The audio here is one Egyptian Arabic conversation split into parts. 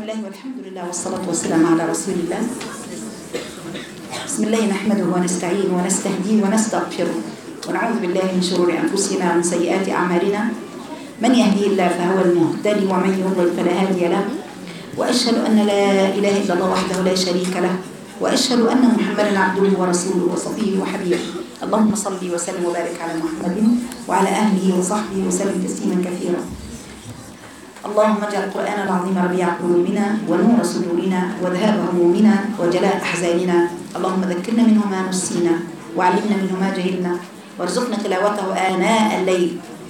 الله والحمد لله والصلاة والسلام على رسول الله بسم الله نحمده ونستعين ونستهديه ونستغفره ونعوذ بالله من شرور أنفسنا ومن سيئات أعمالنا من يهديه الله فهو المهتدي ومن يضلل فلا هادي له وأشهد أن لا إله إلا الله وحده لا شريك له وأشهد أن محمدا عبده ورسوله وصفيه وحبيبه اللهم صل وسلم وبارك على محمد وعلى أهله وصحبه وسلم تسليما كثيرا اللهم اجعل القرآن العظيم ربيع قلوبنا ونور صدورنا وذهاب همومنا وجلاء أحزاننا اللهم ذكرنا منه ما نسينا وعلمنا منه ما جهلنا وارزقنا تلاوته آناء الليل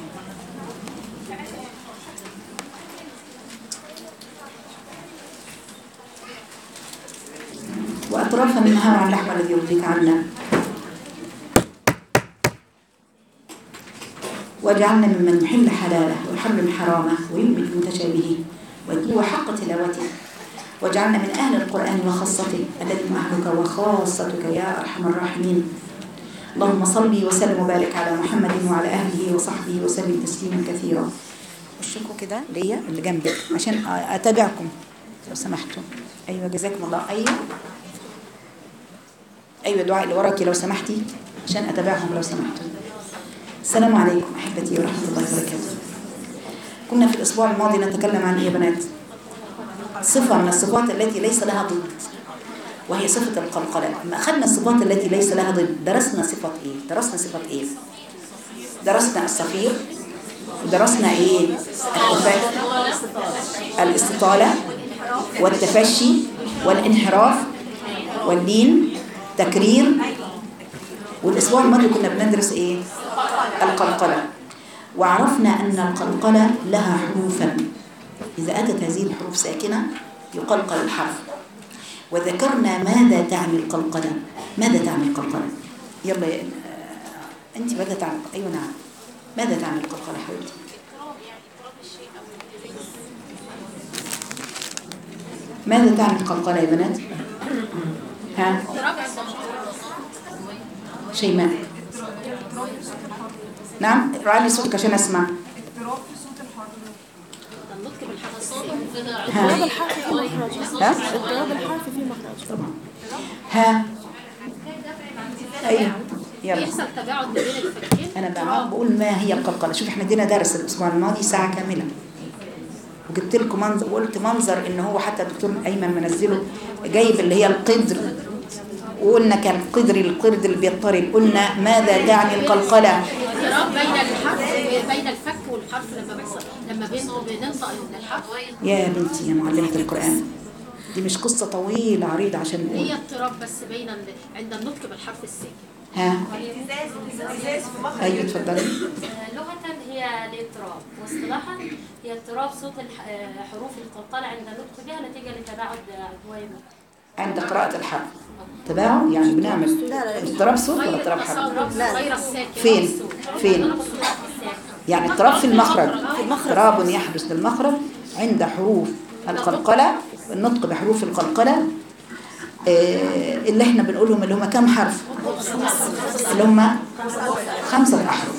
وأطراف النهار عن نحو الذي يرضيك عنا واجعلنا ممن يحل حلاله ويحرم حرامه ويؤمن بمتشابهه ويتلو حق تلاوته واجعلنا من أهل القرآن وخاصته الذي هم أهلك وخاصتك يا أرحم الراحمين اللهم صل وسلم وبارك على محمد وعلى أهله وصحبه وسلم تسليما كثيرا وشكوا كده ليا اللي جنبك عشان أتابعكم لو سمحتوا أيوة جزاكم الله أيوة أيوة دعاء اللي وراكي لو سمحتي عشان أتابعهم لو سمحتوا السلام عليكم أحبتي ورحمة الله وبركاته كنا في الأسبوع الماضي نتكلم عن إيه يا بنات صفة من الصفات التي ليس لها ضد وهي صفة القلقلة لما أخذنا الصفات التي ليس لها ضد درسنا صفة إيه درسنا صفة إيه درسنا الصفير ودرسنا إيه الأفاق الاستطالة والتفشي والانحراف واللين تكرير والأسبوع الماضي كنا بندرس إيه القلقلة وعرفنا أن القلقلة لها حروفا إذا أتت هذه الحروف ساكنة يقلقل الحرف وذكرنا ماذا تعني القلقلة ماذا تعني القلقلة يلا يا أنت ماذا تعني أيوة نعم ماذا تعني القلقلة حبيبتي ماذا تعني القلقلة يا بنات ها شيماء نعم رعلي صوتك عشان اسمع ها اضطراب الحرف في مخرج ها اضطراب الحرف في مخرج طبعا ها ايوه يلا يحصل تباعد ما بين الفكين انا بقى بقول ما هي القلقله شوف احنا ادينا درس الاسبوع الماضي ساعه كامله وجبت لكم منظر وقلت منظر ان هو حتى الدكتور ايمن منزله جايب اللي هي القدر وقلنا كان قدر القرد اللي بيضطرب قلنا ماذا تعني القلقله اضطراب بين الحرف بين الفك والحرف لما بيحصل لما بين- بننطق الحرف يا بنتي يا معلمه القران دي مش قصه طويله عريضه عشان هي نقول اضطراب بس بين ال- عند النطق بالحرف الساكن ها ايوه اتفضلي لغة هي الاضطراب واصطلاحا هي اضطراب صوت الح- آه، حروف القلقلة عند النطق بها نتيجة لتباعد أجواء عند قراءه الحرف تباعد يعني بنعمل اضطراب صوت ولا اضطراب حرف اضطراب غير الساكن فين والصوت. فين الساكن يعني اضطراب في المخرج اضطراب يحدث للمخرج عند حروف القلقلة النطق بحروف القلقلة آه، اللي احنا بنقولهم اللي هم كام حرف اللي هم خمسة أحرف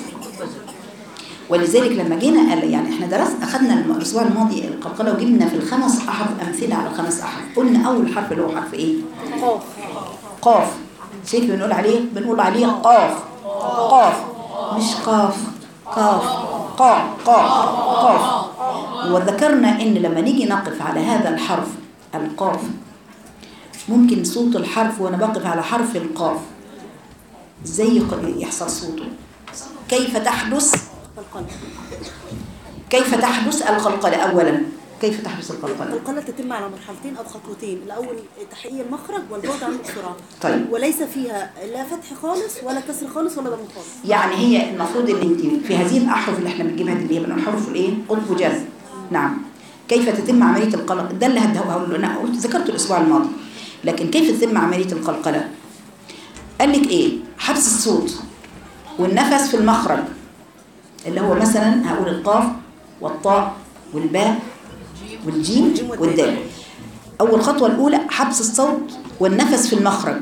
ولذلك لما جينا قال يعني احنا درسنا اخذنا الاسبوع الماضي القلقله وجبنا في الخمس احرف امثله على الخمس احرف قلنا اول حرف اللي هو حرف ايه قاف قاف شيء بنقول عليه بنقول عليه قاف قاف مش قاف قاف قاف قاف قاف وذكرنا ان لما نيجي نقف على هذا الحرف القاف ممكن صوت الحرف وانا بقف على حرف القاف ازاي يق- يحصل صوته كيف تحدث القلقلة كيف تحدث القلقله اولا كيف تحدث القلقله القلقلة تتم على مرحلتين أو خطوتين الأول تحقيق المخرج والبعد عن السرعة طيب. وليس فيها لا فتح خالص ولا كسر خالص ولا ضم خالص يعني هي المفروض ان انت في هذه الاحرف اللي احنا بنجيبها دي اللي هي بنقول حروف الايه قطب وجذب نعم كيف تتم عمليه القلق ده اللي هده- هقول انا قلت ذكرته الاسبوع الماضي لكن كيف تتم عمليه القلقله قال لك ايه حبس الصوت والنفس في المخرج اللي هو مثلا هقول القاف والطاء والباء والجيم والدال اول خطوه الاولى حبس الصوت والنفس في المخرج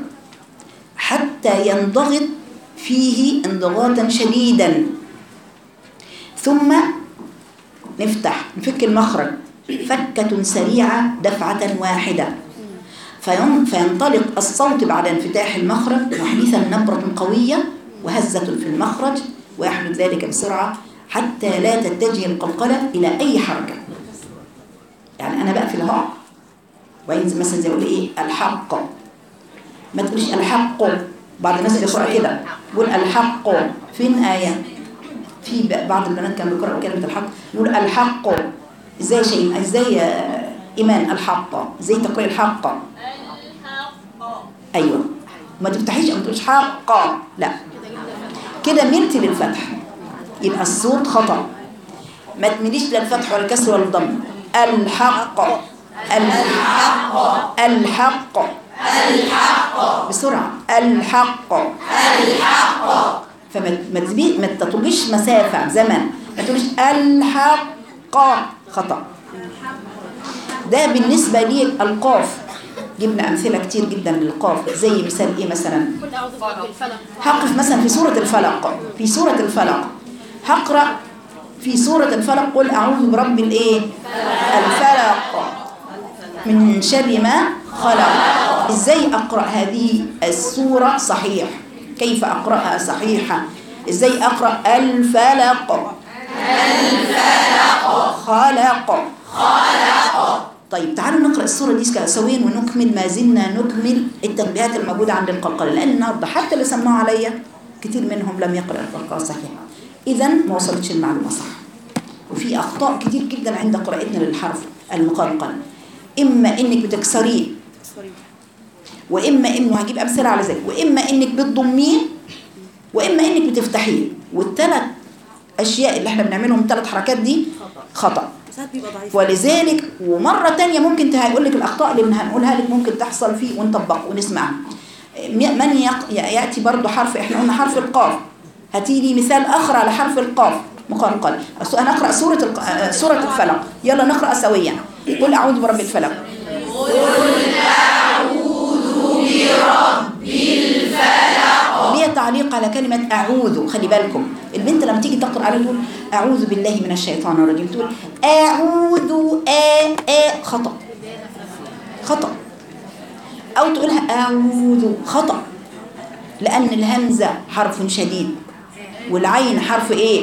حتى ينضغط فيه انضغاطا شديدا ثم نفتح نفك المخرج فكة سريعة دفعة واحدة فين- فينطلق الصوت بعد انفتاح المخرج محدثا نبرة قوية وهزة في المخرج ويحدث ذلك بسرعة حتى لا تتجه القلقلة إلى أي حركة يعني أنا بقفل أهو وينزل مثلا زي يقول إيه الحق ما تقولش الحق بعض الناس بيقرأ كده يقول الحق فين آية في ب- بعض البنات كانوا بيقرأوا كلمة الحق يقول الحق ازاي شيء ازاي يا ايمان الحق ازاي تقرأي الحق ايوه ما تفتحيش او ما تقولش حق لا كده ملتي للفتح يبقى الصوت خطأ ما تميليش لا الفتح ولا الكسر ولا الضم الحق الحق الحق الحق بسرعة الحق الحق فما ما تبي ما تطلبيش مسافة زمن ما تقوليش الحق خطأ ده بالنسبة لي القاف جبنا أمثلة كتير جدا للقاف زي مثال إيه مثلا كل اعوذ برب الفلق هقف مثلا في سورة الفلق في سورة الفلق هقرأ في سورة الفلق قل أعوذ برب الإيه الفلق من شر ما خلق إزاي أقرأ هذه السورة صحيح كيف أقرأها صحيحة إزاي أقرأ الفلق الفلق خلق طيب تعالوا نقرأ السورة دي سويا ونكمل ما زلنا نكمل التنبيهات الموجودة عند القلقلة لأن النهاردة حتى اللي سمعوا عليا كتير منهم لم يقرأ القلقلة صحيحة إذا ما وصلتش المعلومة صح وفي أخطاء كتير جدا عند قراءتنا للحرف المقلقل إما إنك بتكسريه وإما إنه هجيب أمثلة على ذلك وإما إنك بتضميه وإما إنك بتفتحيه والثلاث أشياء اللي احنا بنعملهم الثلاث حركات دي خطأ ساعات بيبقى ضعيف ولذلك ومرة تانية ممكن هيقول لك الأخطاء اللي هنقولها لك ممكن تحصل فيه ونطبق ونسمعها م- من يق- يأتي برضو حرف احنا قلنا حرف القاف هاتي لي مثال آخر على حرف القاف مقلقل أس- هنقرأ سورة الق- آه، سورة الفلق يلا نقرأ سويا قل أعوذ برب الفلق ليه تعليق على كلمة أعوذ خلي بالكم البنت لما تيجي تقرأ على تقول أعوذ بالله من الشيطان الرجيم تقول أعوذ آ آ خطأ خطأ أو تقولها أعوذ خطأ لأن الهمزة حرف شديد والعين حرف إيه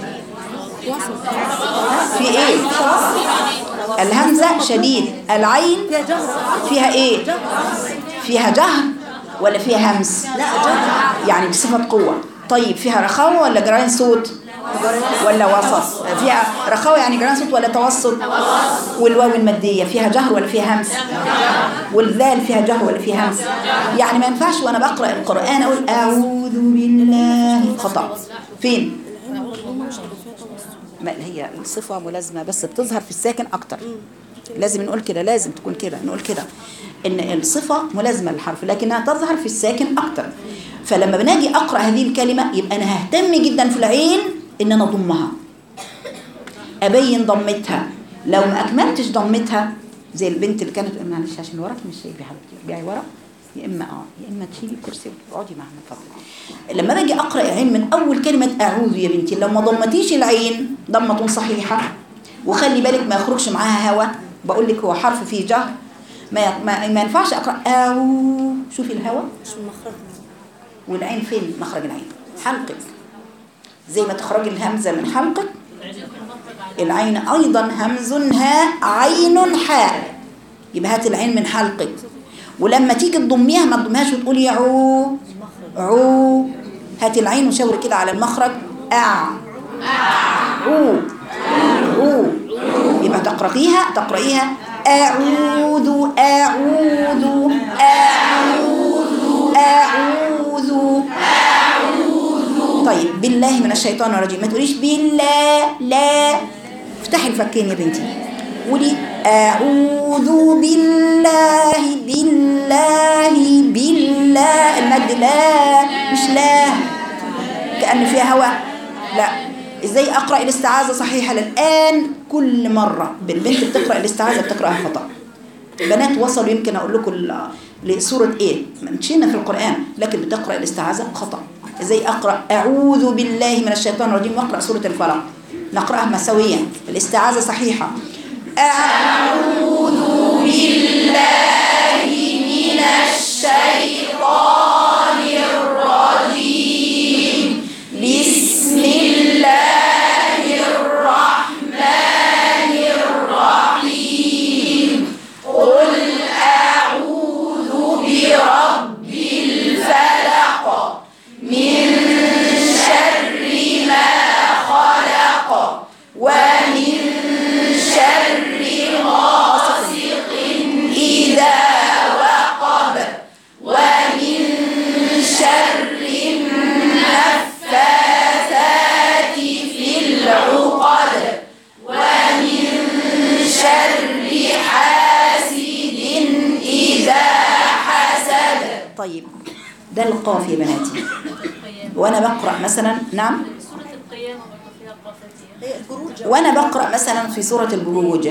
في إيه الهمزة شديد العين فيها جهر فيها إيه فيها جهر ولا فيها همس لا جهر يعني بصفة قوة طيب فيها رخاوة ولا جرين صوت ولا وسط فيها رخاوة يعني جرين صوت ولا توسط والواو المادية فيها جهر ولا فيها همس والذال فيها جهر ولا فيها همس يعني ما ينفعش وانا بقرأ القرآن اقول اعوذ بالله خطأ فين ما هي الصفة ملازمة بس بتظهر في الساكن أكتر لازم نقول كده لازم تكون كده نقول كده إن الصفة ملازمة للحرف لكنها تظهر في الساكن أكتر فلما بناجي أقرأ هذه الكلمة يبقى أنا ههتم جدا في العين إن أنا أضمها أبين ضمتها لو ما أكملتش ضمتها زي البنت اللي كانت معلش عشان وراك مش شايفة يا حبيبتي ارجعي ورا يا اما اه يا اما تشيلي الكرسي وتقعدي معانا من فضلك لما باجي اقرا العين من اول كلمه اعوذ يا بنتي لو ما ضمتيش العين ضمه صحيحه وخلي بالك ما يخرجش معاها هوا بقول لك هو حرف فيه جهر ما ما, ما ينفعش اقرا او شوفي الهوا مش من مخرج والعين فين مخرج العين حلقك زي ما تخرجي الهمزه من حلقك العين ايضا همز هاء عين حاء يبقى هات العين من حلقك ولما تيجي تضميها ما تضميهاش وتقولي عو عو هات العين وشاوري كده على المخرج أع عو عو يبقى تقرأيها تقرأيها أعوذ أعوذ أعوذ أعوذ طيب بالله من الشيطان الرجيم ما تقوليش بالله لا افتحي الفكين يا بنتي قولي أعوذ بالله بالله بالله المد لا مش لا كأن فيها هواء لا ازاي اقرا الاستعاذه صحيحه الان كل مره البنت بتقرا الاستعاذه بتقراها خطا بنات وصلوا يمكن اقول لكم ل- لسوره ايه مشينا في القران لكن بتقرا الاستعاذه خطا ازاي اقرا اعوذ بالله من الشيطان الرجيم واقرا سوره الفلق نقراها مساويا الاستعاذه صحيحه أعوذ بالله من الشيطان الرجيم بسم الله الرحمن الرحيم قل أعوذ برب الفلق من شر ما خلق ومن شر غاسق إذا وقب ومن شر النفاثات في العقد ومن شر حاسد إذا حسد طيب ده القاف يا بناتي وانا بقرا مثلا نعم سورة القيامة برضه فيها قافتين هي البروج وانا بقرا مثلا في سوره البروج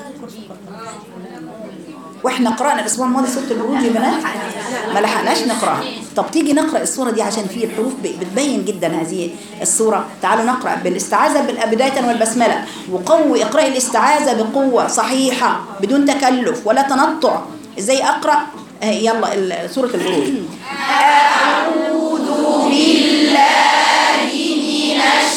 واحنا قرانا الاسبوع الماضي سوره البروج يا بنات ما لحقناش نقراها طب تيجي نقرا السوره دي عشان في الحروف ب- بتبين جدا هذه السوره تعالوا نقرا بالاستعاذه بالبدايه والبسمله وقوي اقراي الاستعاذه بقوه صحيحه بدون تكلف ولا تنطع ازاي اقرا آه، يلا ال- سوره البروج اعوذ بالله من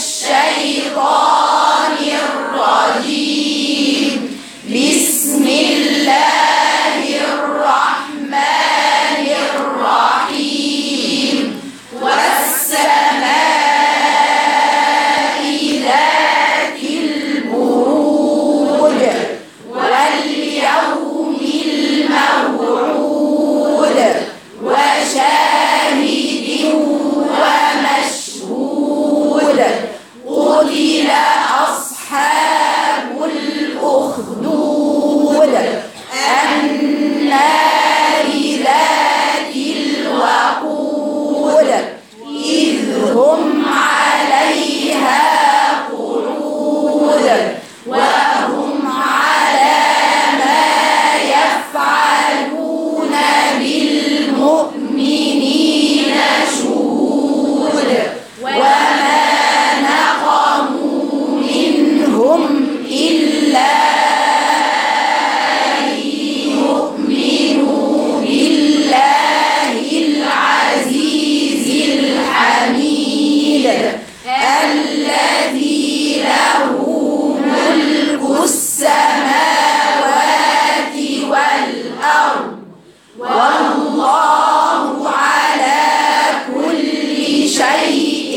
الشيطان الرجيم بسم الله الرحمن الرحيم والسماء ذات البروج واليوم الموعود وشاهد ومشهود قتل أصحاب الأخدود النار ذات الوقود إذ هم عليها قعود وهم على ما يفعلون بالمؤمنين شهود وما نقموا منهم إلا أن يؤمنوا بالله العزيز الحميد الذي له ملك السماوات والأرض والله على كل شيء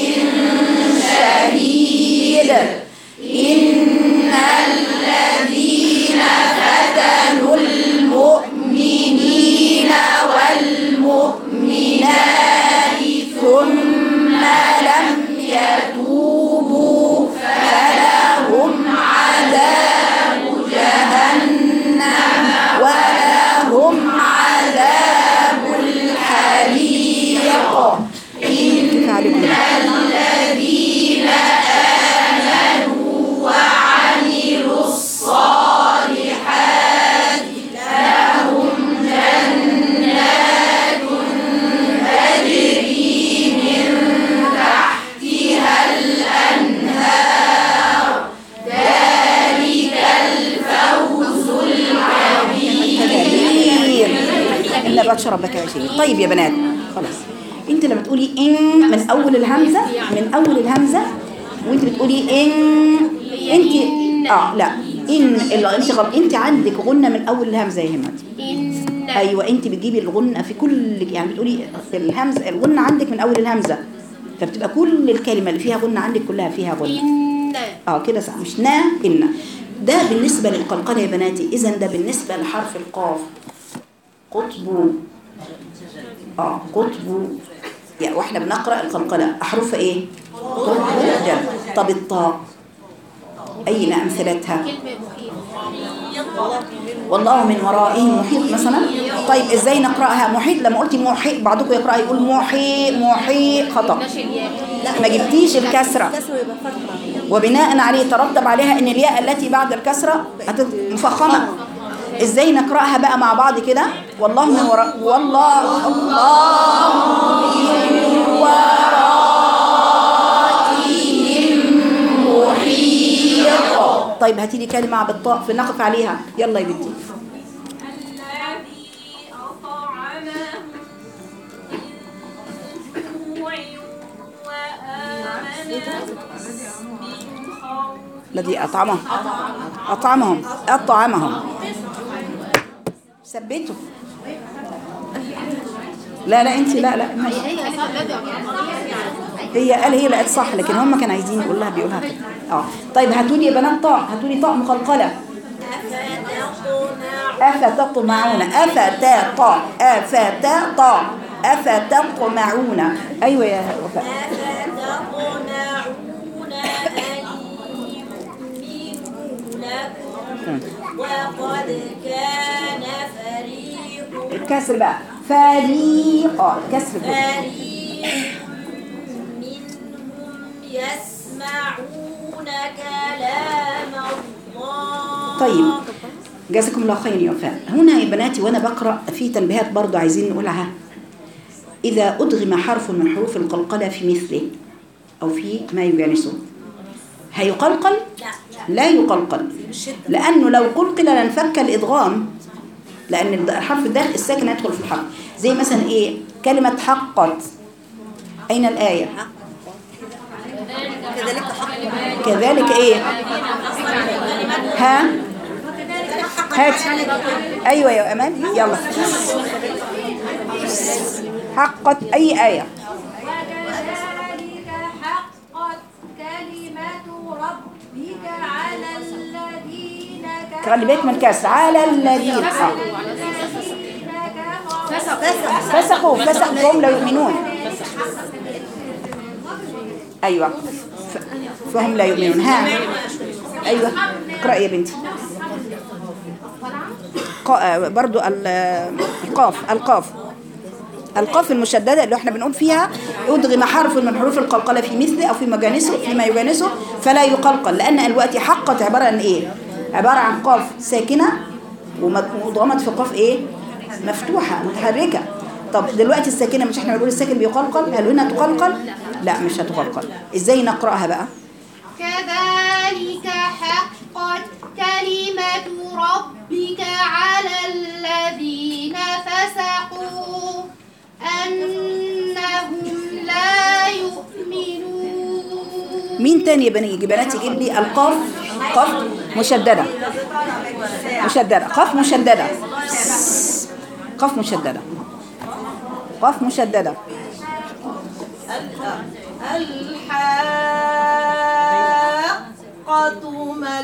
شهيد إن الذين فتنوا المؤمنين والمؤمنات ثم لم يتوبوا فلهم عذاب جهنم ولهم عذاب الحريق إن الذين آمنوا وعملوا الصالحات لهم جنات تجري من تحتها الأنهار ذلك الفوز العظيم إلا بطش ربك يا شيء طيب يا بنات خلاص انت لما تقولي ان من اول الهمزه من اول الهمزه وانت بتقولي ان انت اه لا ان الا انت غلط انت عندك غنه من اول الهمزه يا همت إن ايوه انت بتجيبي الغنه في كل يعني بتقولي الهمزه الغنه عندك من اول الهمزه فبتبقى كل الكلمه اللي فيها غنه عندك كلها فيها غنه إن اه كده صح مش نا إن ده بالنسبة للقلقلة يا بناتي إذا ده بالنسبة لحرف القاف قطب اه قطب يعني واحنا بنقرأ القلقلة أحرف إيه؟ قطب جم طب الطاء أين أمثلتها؟ كلمة محيط والله من ورائهم محيط مثلا طيب ازاي نقراها محيط لما قلتي محيط بعضكم يقرأ يقول محيط محيط خطأ نشر الياء ما جبتيش الكسرة كسر يبقى فتحة وبناء عليه ترتب عليها ان الياء التي بعد الكسره هتبقى مفخمه ازاي نقراها بقى مع بعض كده والله من وراء والله الله من ورائهم محيط طيب هاتي لي كلمة بالطاء في نقف عليها يلا يا بنتي الذي أطعمهم من جوع وآمنهم من خوف الذي أطعمهم أطعمهم أطعمهم ثبتوا لا لا انت لا لا ما هي قال هي لقت صح لكن هم كانوا عايزين يقول لها بيقولها كده اه طيب هاتوا لي يا بنات طاء هاتوا لي طاء مقلقله أفتطمعون أفتا طاء أفتا طاء أفتطمعون أيوة يا وفاء أفتطمعون أن يؤمنوا لكم وقد كان فريق الكسر بقى فريق كسر بقى. فريق منهم يسمعون كلام الله طيب جزاكم الله خير يا وفاء هنا يا بناتي وانا بقرا في تنبيهات برضو عايزين نقولها اذا ادغم حرف من حروف القلقله في مثله او في ما يجانسه هيقلقل لا يقلقل لانه لو قلقل لانفك الادغام لان الحرف الداخل الساكن يدخل في الحرف زي مثلا ايه كلمه حقت اين الايه كذلك حق كذلك ايه ها هات ايوه يا امان يلا حقت اي ايه وكذلك حقت كلمة ربك على الذين خلي بالك من الكسر على الذين آه. فسقوا فسقوا فهم لا يؤمنون ايوه ف- فهم لا يؤمنون ها ايوه اقرأ يا بنتي قا- برضو ال- القاف القاف القاف المشددة اللي احنا بنقول فيها أدغم حرف من حروف القلقلة في مثله أو في مجانسه فيما يجانسه فلا يقلقل لأن الوقت حقت عبارة عن إيه؟ عبارة عن قاف ساكنة ومد- وضمت في قاف إيه؟ مفتوحة متحركة طب دلوقتي الساكنة مش احنا بنقول الساكن بيقلقل هل هنا تقلقل؟ لا مش هتقلقل ازاي نقرأها بقى؟ كذلك حقت كلمة ربك على الذين فسقوا أنهم لا يؤمنون مين تاني يا بني بنات يجيب لي القاف قاف مشددة مشددة قاف مشددة قاف مشددة قاف مشددة الحاقة ما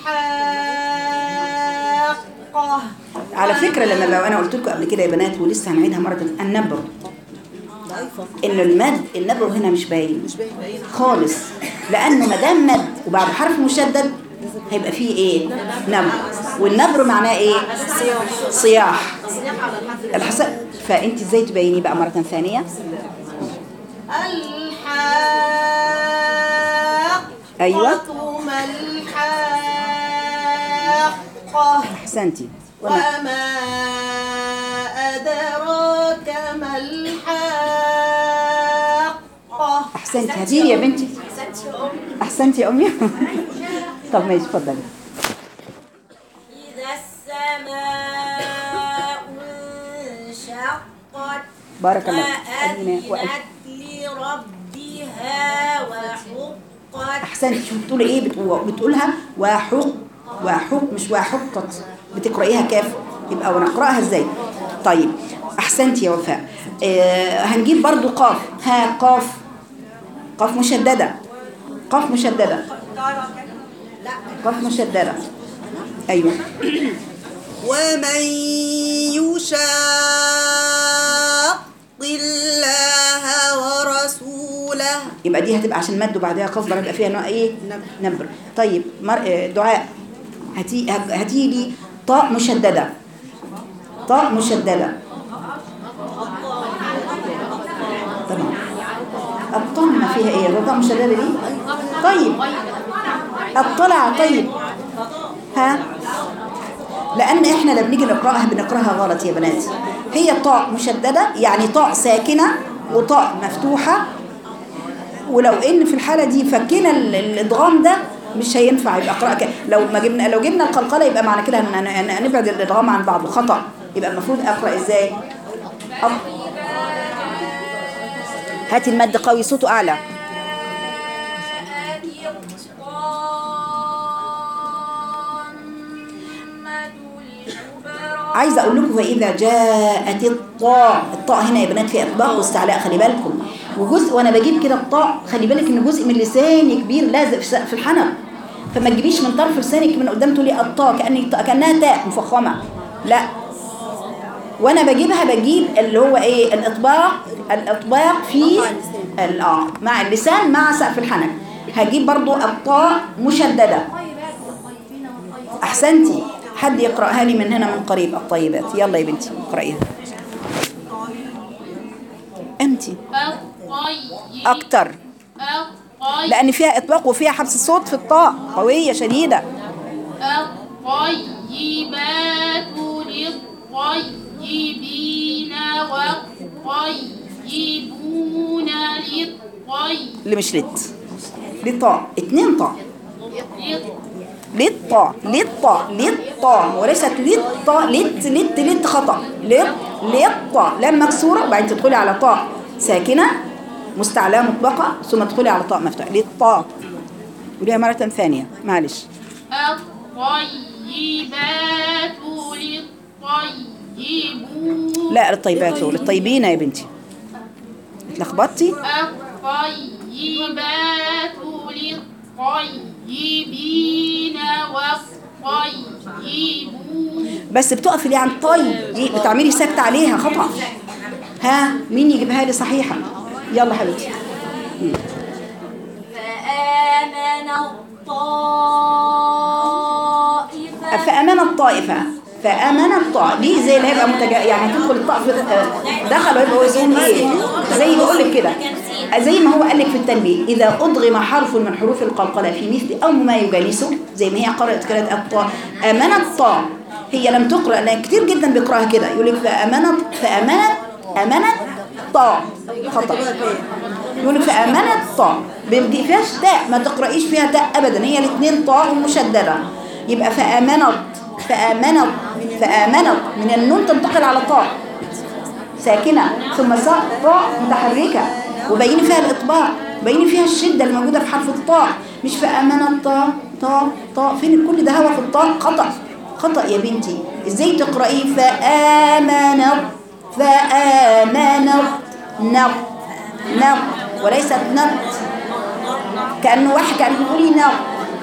الحاقة على فكرة لما لو أنا قلت لكم قبل كده يا بنات ولسه هنعيدها مرة تانية، النبر ضعيفة إن المد النبر هنا مش باين مش باين باين خالص لأنه ما دام مد وبعد حرف مشدد هيبقى فيه إيه؟ نبر والنبر معناه إيه؟ صياح الحسن فأنت إزاي تبيني بقى مرة ثانية؟ الحاقة أيوة. ما الحاقة أحسنتي وأنا وما أدراك ما الحاقة أحسنتي هاتيلي يا بنتي أحسنتي يا أمي طب ماشي اتفضلي إذا السماء انشقت بارك الله أدينا وأد- وأذنت لربها وحقت احسنتي شوف بتقولي ايه بتقو- بتقولها وحق وحق مش وحقت بتقرايها كاف يبقى ونقراها ازاي طيب احسنتي يا وفاء آه هنجيب برضو قاف ها قاف قاف مشدده قاف مشدده قاف مشدده ايوه ومن يشاق الله ورسوله يبقى دي هتبقى عشان مد وبعدها قاف بقى يبقى فيها نوع ايه نبر طيب مر... آه، دعاء هاتي هاتي لي طاء مشدده طاء مشدده تمام الطعم فيها ايه الطاء مشدده دي طيب اطلع طيب ها لان احنا لما بنيجي نقراها بنقراها غلط يا بنات هي طاء مشدده يعني طاء ساكنه وطاء مفتوحه ولو ان في الحاله دي فكينا ال- الادغام ده مش هينفع يبقى قراءة ك... لو ما جبنا لو جبنا القلقلة يبقى معنى كده هن- هن- هنبعد الإدغام عن بعضه خطأ يبقى المفروض أقرأ إزاي أق... هاتي المد قوي صوته أعلى عايزه اقول لكم واذا جاءت الطاء الطاء هنا يا بنات فيها اطباق واستعلاء خلي بالكم وجزء وانا بجيب كده الطاء خلي بالك ان جزء من لساني كبير لازق في سقف الحنك فما تجيبيش من طرف لسانك من قدام تقولي الطاء كاني كانها تاء مفخمه لا وانا بجيبها بجيب اللي هو ايه الاطباق الاطباق في ال- اه مع اللسان مع سقف الحنك هجيب برضو الطاء مشدده احسنتي حد يقراها لي من هنا من قريب الطيبات يلا يا بنتي اقرايها انت الطيب اكتر الطيب لان فيها اطباق وفيها حبس الصوت في الطاء قويه شديده الطيبات للطيبين والطيبون للطيب اللي مش لت للطاء اتنين طاء للطيب للطاء للطاء للطاء وليست للطاء لت لت لت خطأ لط للطاء لام مكسورة وبعدين تدخلي على طاء ساكنة مستعلاة مطلقة ثم تدخلي على طاء مفتوحة للطاء قوليها مرة ثانية معلش الطيبات للطيبون لا للطيبات للطيبين يا بنتي اتلخبطتي الطيبات للطيبين والطيبون بس بتقفي ليه عن طيب دي بتعملي سكت عليها خطأ ها مين يجيبها لي صحيحة يلا حبيبتي فآمن الطائفة فأمن الطائفة فأمن الطاء دي زي اللي هيبقى متجا يعني تدخل الطاء في آه، دخل ويبقى هو اسمه ايه زي بقول لك كده زي ما هو قال لك في التنبيه إذا أدغم حرف من حروف القلقلة في مثل أو ما يجانسه زي ما هي قرأت كانت الطاء أمن الطاء هي لم تقرأ لأن كتير جدا بيقراها كده يقول لك فأمنت فأمنت أمنت طاء خطأ يقول لك فأمنت طاء ما فيهاش تاء ما تقرأيش فيها تاء أبدا هي الاثنين طاء مشددة يبقى فآمنت فآمنت فآمنت من النون تنتقل على طاء ساكنة ثم صاء طاء متحركة وبين فيها الإطباق بين فيها الشدة اللي موجودة في حرف الطاء مش فآمنت طاء طاء طاء فين كل ده هوا في الطاء خطأ خطأ يا بنتي ازاي تقرأي فآمنت فآمنت نط نط وليست نط كأنه واحد كأنه يقولي نط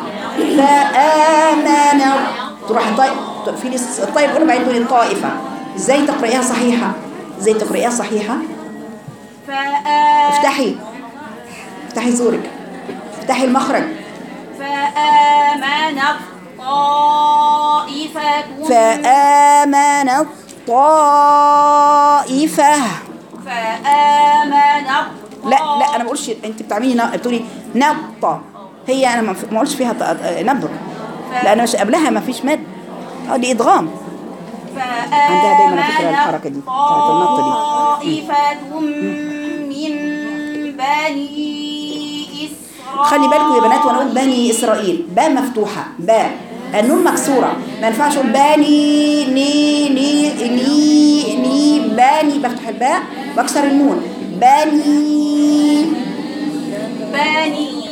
فآمنت تروح طيب في الطيب يقول بعدين تقولي الطائفة ازاي تقرأيها صحيحة ازاي تقرأيها صحيحة افتحي افتحي زورك افتحي المخرج فآمن الطائفة فآمنت طائفة فآمن لا لا انا ما بقولش انت بتعملي نا- بتقولي نطة هي انا ما ما قلتش فيها ط- نبر لان مش قبلها ما فيش مد اه دي ادغام عندها دايما فكرة الحركة دي بتاعت النط دي طائفة من بني إسرائيل خلي بالكم يا بنات وانا اقول بني اسرائيل باء مفتوحه باء النون مكسوره ما ينفعش اقول بني ني ني ني ني بني بفتح الباء بكسر النون بني بني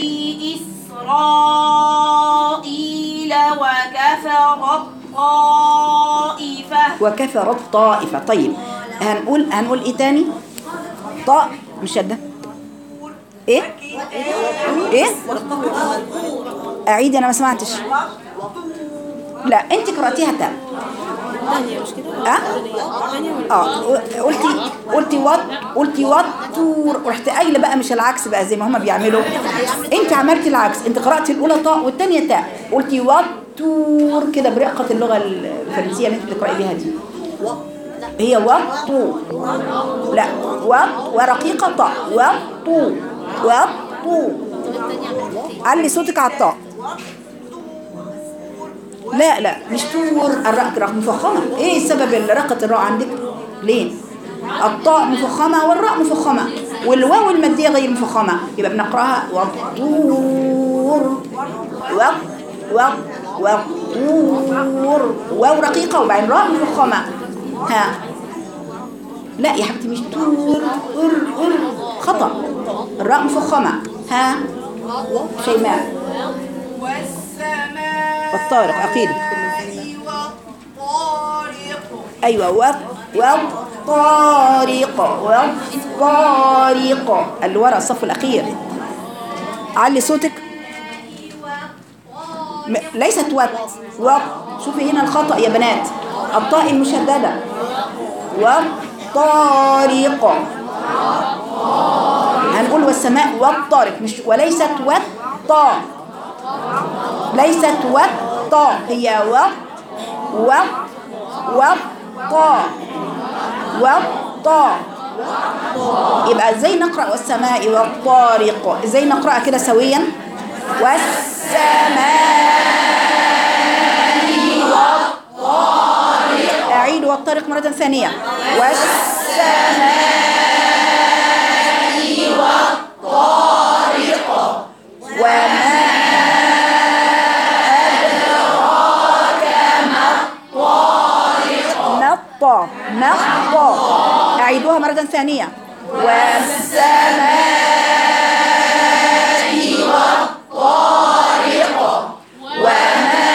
إسرائيل وكفر الطائفة وكفرت طائفه طيب هنقول هنقول ايه تاني طاء مشدة ايه ايه اعيد انا ما سمعتش لا انت قراتيها تام اه اه قلتي قلتي وات قلتي واتور ورحت قايله بقى مش العكس بقى زي ما هما بيعملوا انت عملتي العكس انت قراتي الاولى طاء والثانيه تاء قلتي واتور كده برقه اللغه الفرنسيه اللي انت بتقراي بيها دي هي وطو لا وط ورقيقه طاء وطو وطو علي صوتك على الطاء لا لا مش تور الراء راء مفخمة ايه سبب رقة الراء عندك ليه الطاء مفخمة والراء مفخمة والواو المادية غير مفخمة يبقى بنقراها والطور و و وطور واو رقيقة وبعدين راء مفخمة ها لا يا حبيبتي مش تور ار ار خطأ الراء مفخمة ها شيماء والطارق أقيل أيوة و والطارق والطارق اللي ورا الصف الأخير علي صوتك م- ليست وات وات شوفي هنا الخطأ يا بنات الطاء المشددة والطارق هنقول والسماء والطارق مش وليست والطاء ليست والطاء هي و و والطاء والطاء يبقى ازاي نقرأ والسماء والطارق ازاي نقرأ كده سويا والسماء والطارق أعيد والطارق مرة ثانية والسماء والطارق وما نطة نطة أعيدوها مرة ثانية والسماء والطارق وما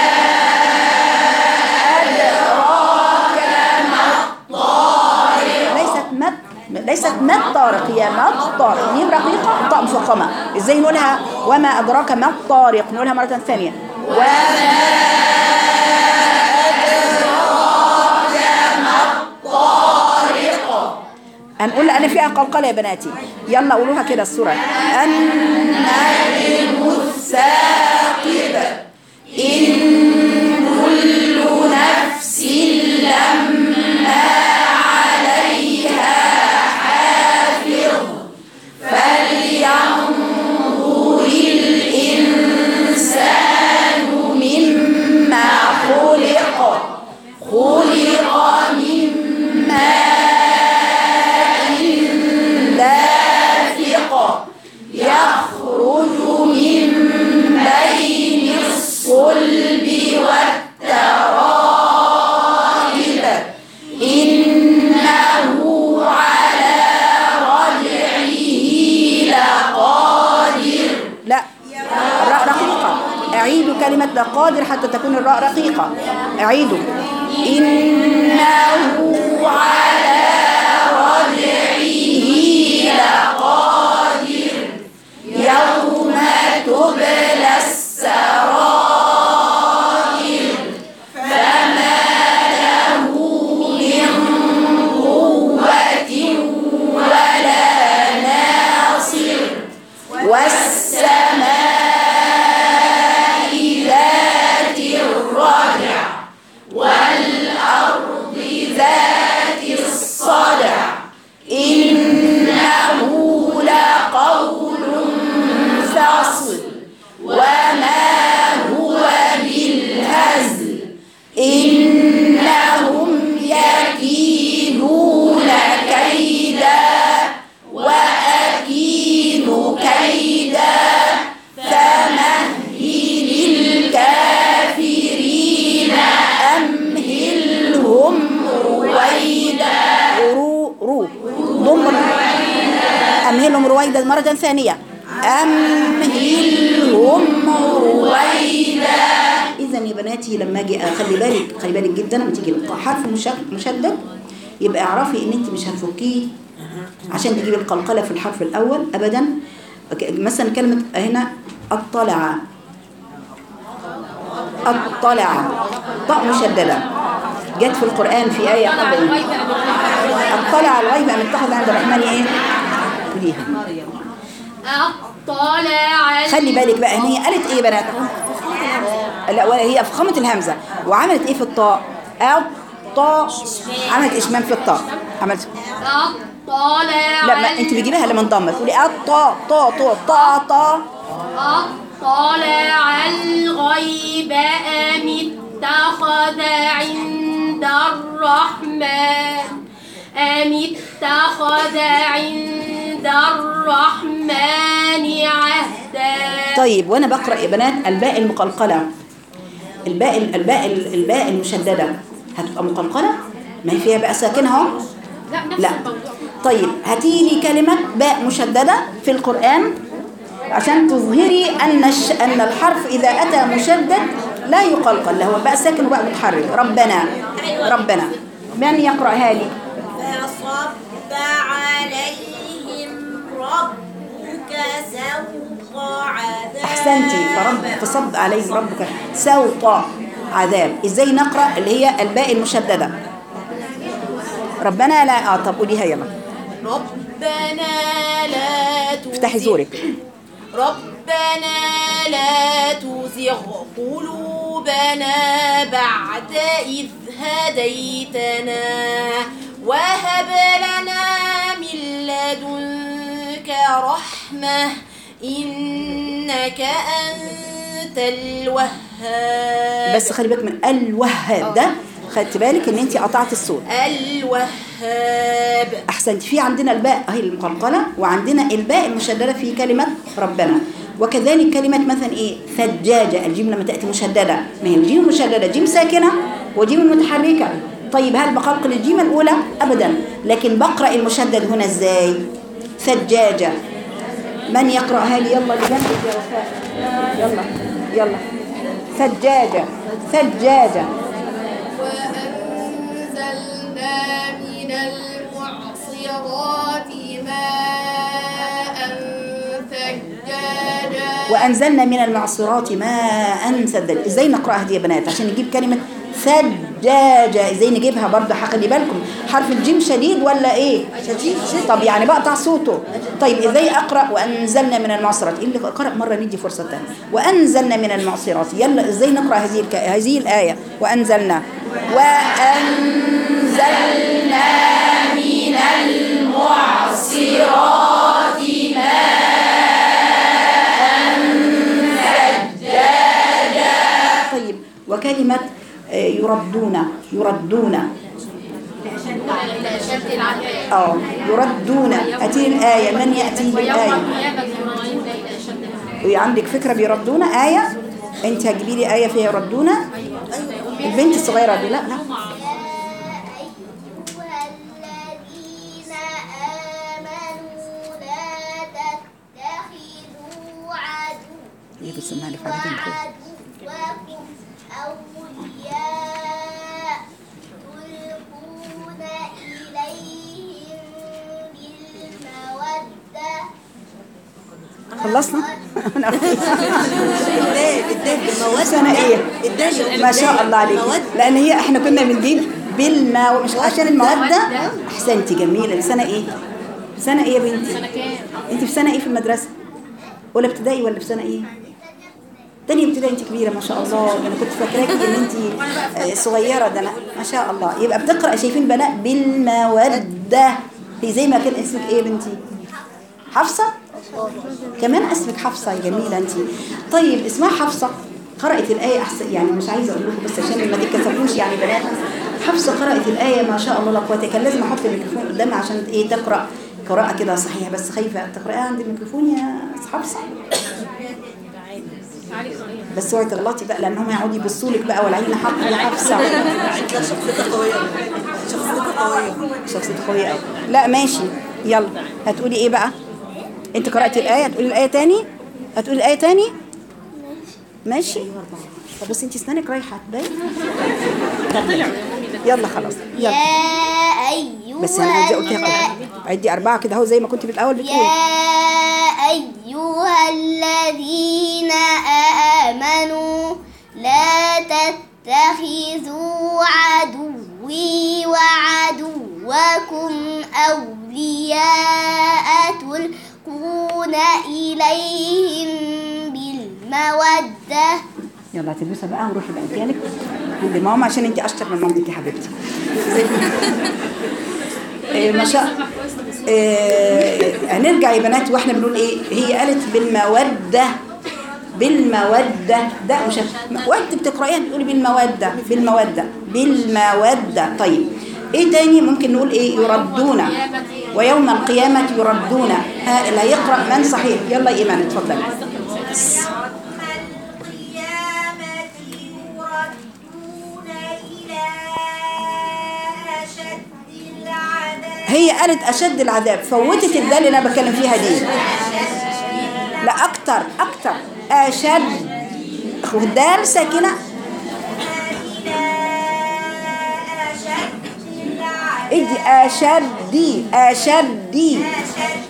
أدراك ما الطارق ليست مد ليست مد طارق هي مد طارق ميم رقيقة طاء مفخمة ازاي نقولها وما أدراك ما الطارق نقولها مرة ثانية وما هنقول لأن فيها قلقلة يا بناتي يلا قولوها كده السورة النجم الثاقب إن كل نفس لما عليها حافظ فلينظر الإنسان مما خلق خلق من ماء دافق يخرج من بين الصلب والترائب إنه على رجعه لقادر لا الراء رقيقة أعيدوا كلمة لقادر حتى تكون الراء رقيقة أعيدوا إنه على رجعه لقادر يوم تبلى السرائر فما له من قوة ولا ناصر والسماء ذات الرجع والأرض ذات الصدع إنه لقول فصل وما هو بالهزل إنهم يكيدون كيدا وأكيد كيدا فمهل الكافرين أمهلهم رويدا رو رو ضم أمهلهم رويدا مرة ثانية أمهلهم رويدا إذا يا بناتي لما أجي خلي بالك خلي بالك جدا لما تيجي حرف مشد- مشدد يبقى اعرفي إن أنت مش هتفكيه عشان تجيبي القلقلة في الحرف الأول أبدا ك- مثلا كلمة هنا اطلع اطلع طاء مشددة جت في القرآن في آية قبل اطلع الغيب أم اتخذ عند الرحمن إيه؟ قوليها أطلع خلي بالك بقى هي قالت إيه يا بنات؟ لا ولا هي فخمت الهمزة وعملت إيه في الطاء؟ الطاء عملت إشمام في الطاء عملت أطلع لا ما انت بتجيبيها لما انضمت تقولي الطاء طاء طاء طاء طاء أطلع الغيب أم اتخذ عند الرحمن أم اتخذ عند الرحمن الرحمن عهدا طيب وانا بقرا يا بنات الباء المقلقله الباء الباء الباء المشدده هتبقى مقلقله ما هي فيها باء ساكنه اهو لا نفس لا الموضوع طيب هاتي لي كلمه باء مشدده في القران عشان تظهري ان الش... ان الحرف اذا اتى مشدد لا يقلقل اللي هو باء ساكن وباء متحرك ربنا ربنا من يقراها لي فصب عليهم ربك سوط عذاب احسنتي فرب فصب عليهم ربك سوط عذاب ازاي نقرا اللي هي الباء المشدده ربنا لا اه طب قوليها يلا ربنا لا تزغ افتحي زورك ربنا لا تزغ قلوبنا بعد إذ هديتنا وهب لنا من لدنك رحمة إنك أنت الوهاب بس خلي بالك من الوهاب ده خدت بالك ان انت قطعت الصوت الوهاب احسنت في عندنا الباء اهي المقلقله وعندنا الباء المشدده في كلمه ربنا وكذلك كلمة مثلا ايه ثجاجة الجيم لما تأتي مشددة ما هي الجيم المشددة جيم ساكنة وجيم متحركة طيب هل بقلقل الجيم الأولى أبدا لكن بقرأ المشدد هنا ازاي ثجاجة من يقرأها لي يلا لجنبك يا وفاء يلا يلا ثجاجة ثجاجة وأنزلنا من المعصرات ماء ثجاجا وأنزلنا من المعصرات ماء ثجاجا ازاي نقرأها دي يا بنات عشان نجيب كلمة ثجاجة ازاي نجيبها برضه خلي بالكم حرف الجيم شديد ولا ايه شديد طب يعني بقطع صوته طيب ازاي اقرا وانزلنا من المعصرات إيه اللي قرأ مره ندي فرصه ثانيه وانزلنا من المعصرات يلا ازاي نقرا هذه الك... هذه الايه وانزلنا وانزلنا من المعصرات طيب وكلمة آه، يردون يردون لأشد العذاب اه يردون أتي الآية من يأتي ويوم بالآية القيامة يردون إلى أشد العذاب عندك فكرة بيردون آية أنت هتجيبي لي آية فيها يردون البنت الصغيرة دي لا لا أيها الذين آمنوا لا تتخذوا عدو هي بتسمعني في عدد الكل. وعدوكم أولياء تلقون إليهم بالمودة خلصنا الدال الدال بالمواد سنة إيه الدال ما شاء الله عليك مواد لأن هي إحنا كنا من دين بالما مش عشان المودة أحسنتي جميلة سنة إيه سنة إيه يا بنتي سنة كام؟ أنت في سنة إيه في المدرسة أولى ابتدائي ولا في سنة إيه تانية ابتدائي انت كبيرة ما شاء الله انا كنت فاكراكي ان انت آه، صغيرة ده انا ما شاء الله يبقى بتقرأ شايفين بنات بالمودة هي زي ما كان اسمك ايه يا بنتي حفصة كمان اسمك حفصة يا جميلة انت طيب اسمها حفصة قرأت الآية أحسن يعني مش عايزة أقول لكم بس عشان ما تتكسفوش يعني بنات حفصة قرأت الآية ما شاء الله لا قوة كان لازم أحط الميكروفون قدامها عشان إيه تقرأ قراءة كده صحيحة بس خايفة تقرأيها عند الميكروفون يا حفصة علي صغير بس اوعي تغلطي بقى لانهم هيقعدوا يبصوا لك بقى والعين حق يا حفصه لا شخصيتها قوية شخصيتها قوية شخصيتك قويه قوي لا ماشي يلا هتقولي ايه بقى انت قراتي الايه هتقولي الايه تاني هتقولي الايه تاني ماشي طب بس انت اسنانك رايحه تبان يلا خلاص يا يلا أيها بس انا عايزه قلتها الذين- غلط عدي اربعه كده اهو زي ما كنت في الاول بتقولي يا أيها الذين آمنوا لا تتخذوا عدوي وعدوكم أولياء تلقون إليهم بالمودة يلا هتلبسها بقى وروحي بقى مكانك عند ماما عشان انت اشطر من مامتك يا حبيبتي إيه ما شاء إيه هنرجع يا بنات واحنا بنقول ايه هي قالت بالمودة بالمودة ده مش وانت بتقرأيها بتقولي بالمودة بالمودة بالمودة طيب ايه تاني ممكن نقول ايه يردون ويوم القيامة يردون ها اللي هيقرأ من صحيح يلا إيمان اتفضل يوم القيامة يردون إلى أشد العذاب هي قالت أشد العذاب فوتت الدال اللي أنا بتكلم فيها دي لا أكتر أكتر أشد والدال ساكنة إلى أشد العذاب ادي أشد أشد أشد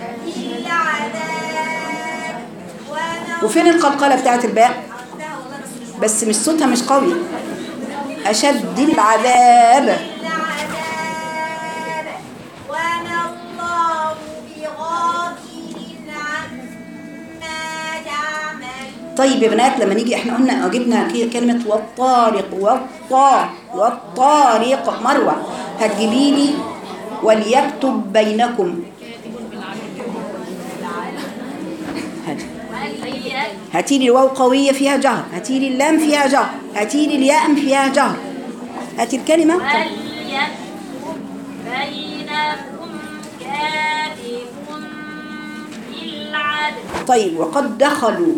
العذاب وما وفين القلقلة بتاعت الباء بس مش صوتها مش قوي أشد العذاب العذاب وما الله بغافل عما تعمل طيب يا بنات لما نيجي احنا قلنا جبنا ك- كلمة والطارق والطا والطارق مروة هتجيبي لي وليكتب بينكم هاتي. هاتي لي الواو قوية فيها جهر هاتي لي اللام فيها جهر هاتي لي الياء فيها جهر هاتي الكلمة وليكتب بينكم كاتب بالعدل طيب وقد دخلوا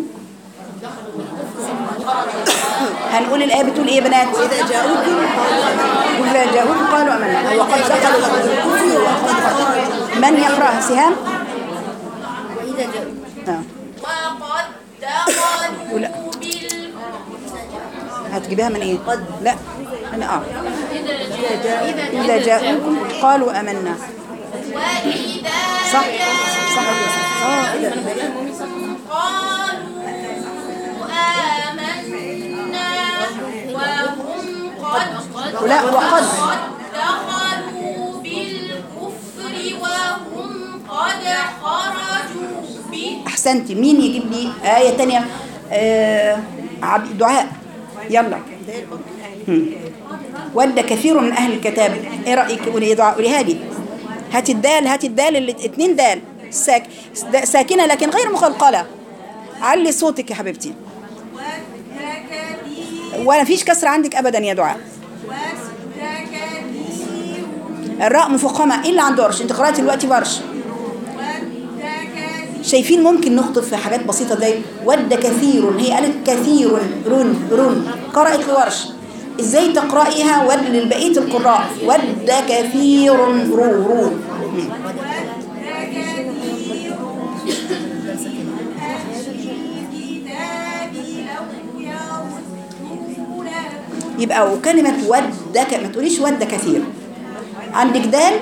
هنقول الآية بتقول إيه يا بنات؟ إذا جاءوكم إذا جاءوكم قالوا أمنا وقد دخلوا بالكفر وقد خرجوا. من يقرأها سهام؟ وإذا جاءوا آه. وقد دخلوا ولا. بال هتجيبها من إيه؟ لا أنا آه إذا جاءوكم قالوا أمنا وإذا صح صح آه قالوا آمنا وهم قد لا وقد قد دخلوا بالكفر وهم قد خرجوا به أحسنتي مين يجيب لي آية تانية آه عب- دعاء يلا هم. ود كثير من أهل الكتاب إيه رأيك قولي إيه دعاء قوليها لي هاتي الدال هاتي الدال اللي اتنين دال ساك دا- ساكنة لكن غير مخلقلة علي صوتك يا حبيبتي ولا فيش كسر عندك أبدا يا دعاء الراء مفخمة إلا عند ورش أنت قرأتي دلوقتي ورش شايفين ممكن نخطف في حاجات بسيطة زي ود كثير هي قالت كثير رن رن قرأت لورش ازاي تقرأيها ود لبقية القراء ود كثير رو رو مم. يبقى وكلمة ود ك- ما تقوليش ود كثير عندك دال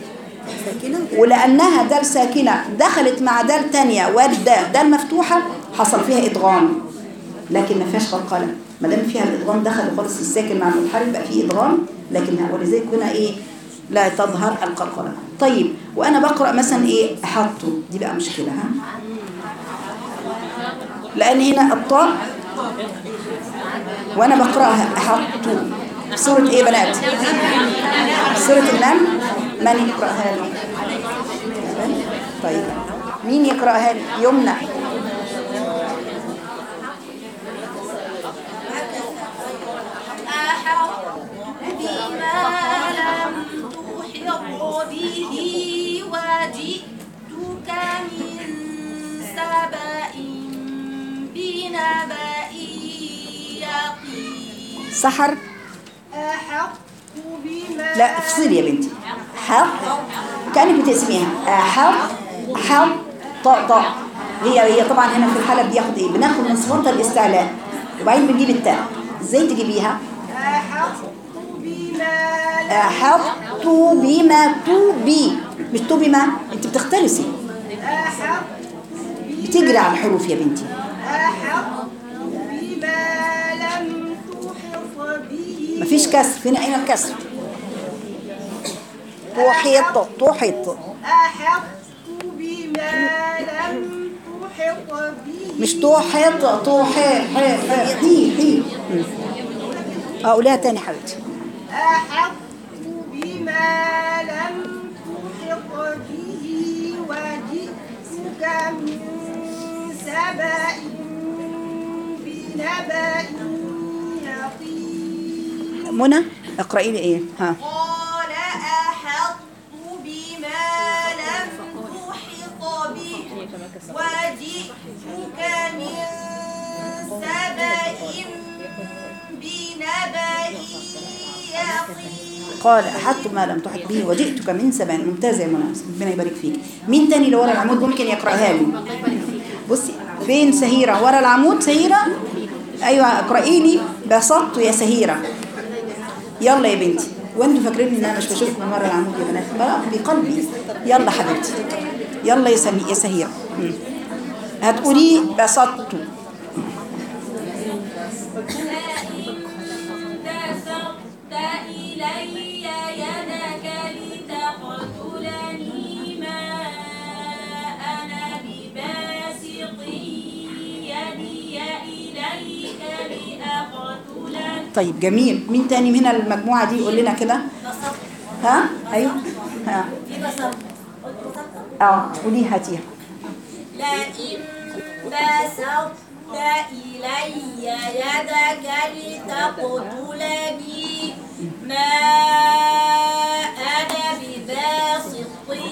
ولأنها دال ساكنة دخلت مع دال تانية ود دال مفتوحة حصل فيها إدغام لكن ما فيهاش قلقلة ما دام فيها الإدغام دخل خالص الساكن مع المتحرك بقى فيه إدغام لكن ولذلك هنا إيه لا تظهر القلقلة طيب وأنا بقرأ مثلا إيه أحطه دي بقى مشكلة ها لأن هنا الطاء وأنا بقرأها أحطه سورة إيه بنات سورة النمل من يقرأها لي طيب مين يقرأها لي يمنى أحط بما لم تحط به وجئتك من سبأ بنبأ يقين سحر أحط بما لا افصلي يا بنتي حط كانك بتقسميها حط حط طاء طاء هي هي طبعا هنا في الحاله بياخد ايه بناخد من صفات الاستعلاء وبعدين بنجيب التاء ازاي تجيبيها أحط بما احط بما تو بي مش تو بما انت بتختلسي أحط بتجري على الحروف يا بنتي أحط بما لم تحط به مفيش كسر فين اين الكسر تحيط تحيط أحط بما لم تحط به مش تحيط تحي حي حي حي حي مم. اه قوليها تاني حبيبتي أحط بما لم تحط به وجئتك من سبأ بنبأ يقين منى اقرأي لي ايه ها قال أحط بما لم وجئتك من سبأ بنبأ يقين قال أحدت ما لم تحط به وجئتك من سبع ممتازة يا منى ربنا يبارك فيك مين تاني اللي ورا العمود ممكن يقرأها لي بصي فين سهيرة ورا العمود سهيرة أيوة اقرأي لي بسطت يا سهيرة يلا يا بنتي وانتوا فاكرين ان انا مش بشوفك من ورا العمود يا بنات بقى بقلبي يلا حبيبتي يلا يا سمي يا سهيرة مم. هتقولي بسطت بسطت إلي يدك لتقتلني ما أنا بباسط يدي إليك لأقتلك طيب جميل مين تاني من المجموعة دي يقول لنا كده ها ايوه ها اه قولي هاتيها لئن بسطت إلي يدك لتقتلني ما أنا بباسط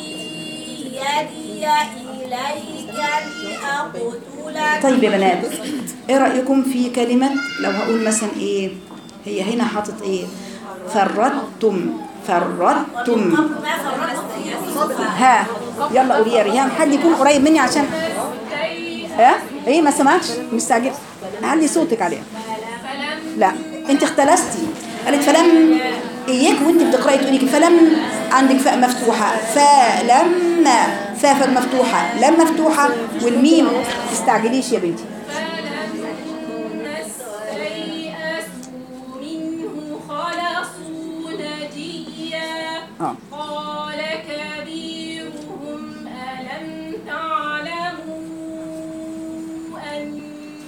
يدي إليك لأقتلك طيب يا بنات ايه رأيكم في كلمة لو هقول مثلا ايه هي هنا حاطط ايه فرطتم فرطتم ما فرطت ها يلا قولي يا ريهام حد يكون قريب مني عشان ها ايه ما سمعتش مستعجل علي صوتك عليها لا انت اختلستي قالت فلم اياك وانت بتقراي تقولي كده، فلم عندك فاء مفتوحه فلما فاء فاء مفتوحه لم مفتوحه والميم ما تستعجليش يا بنتي فلما استيئسوا منه خلصوا نجيا اه قال كبيرهم ألم تعلموا أن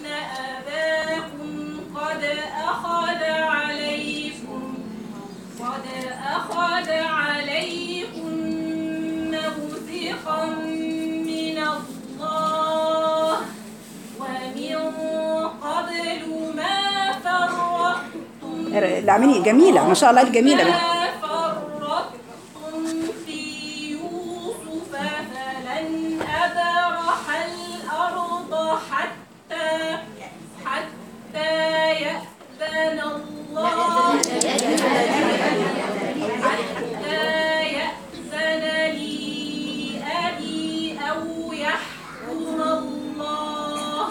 أباكم قد أخذ عليكم قد أخذ عليكم موثقا من الله ومن قبل ما فرطتم العملية جميلة ما شاء الله الجميلة بنت. ما فرطتم في يوسف فلن أبرح الأرض حتى حتى يأذن الله حتى يأذن لي أبي أو يحكم الله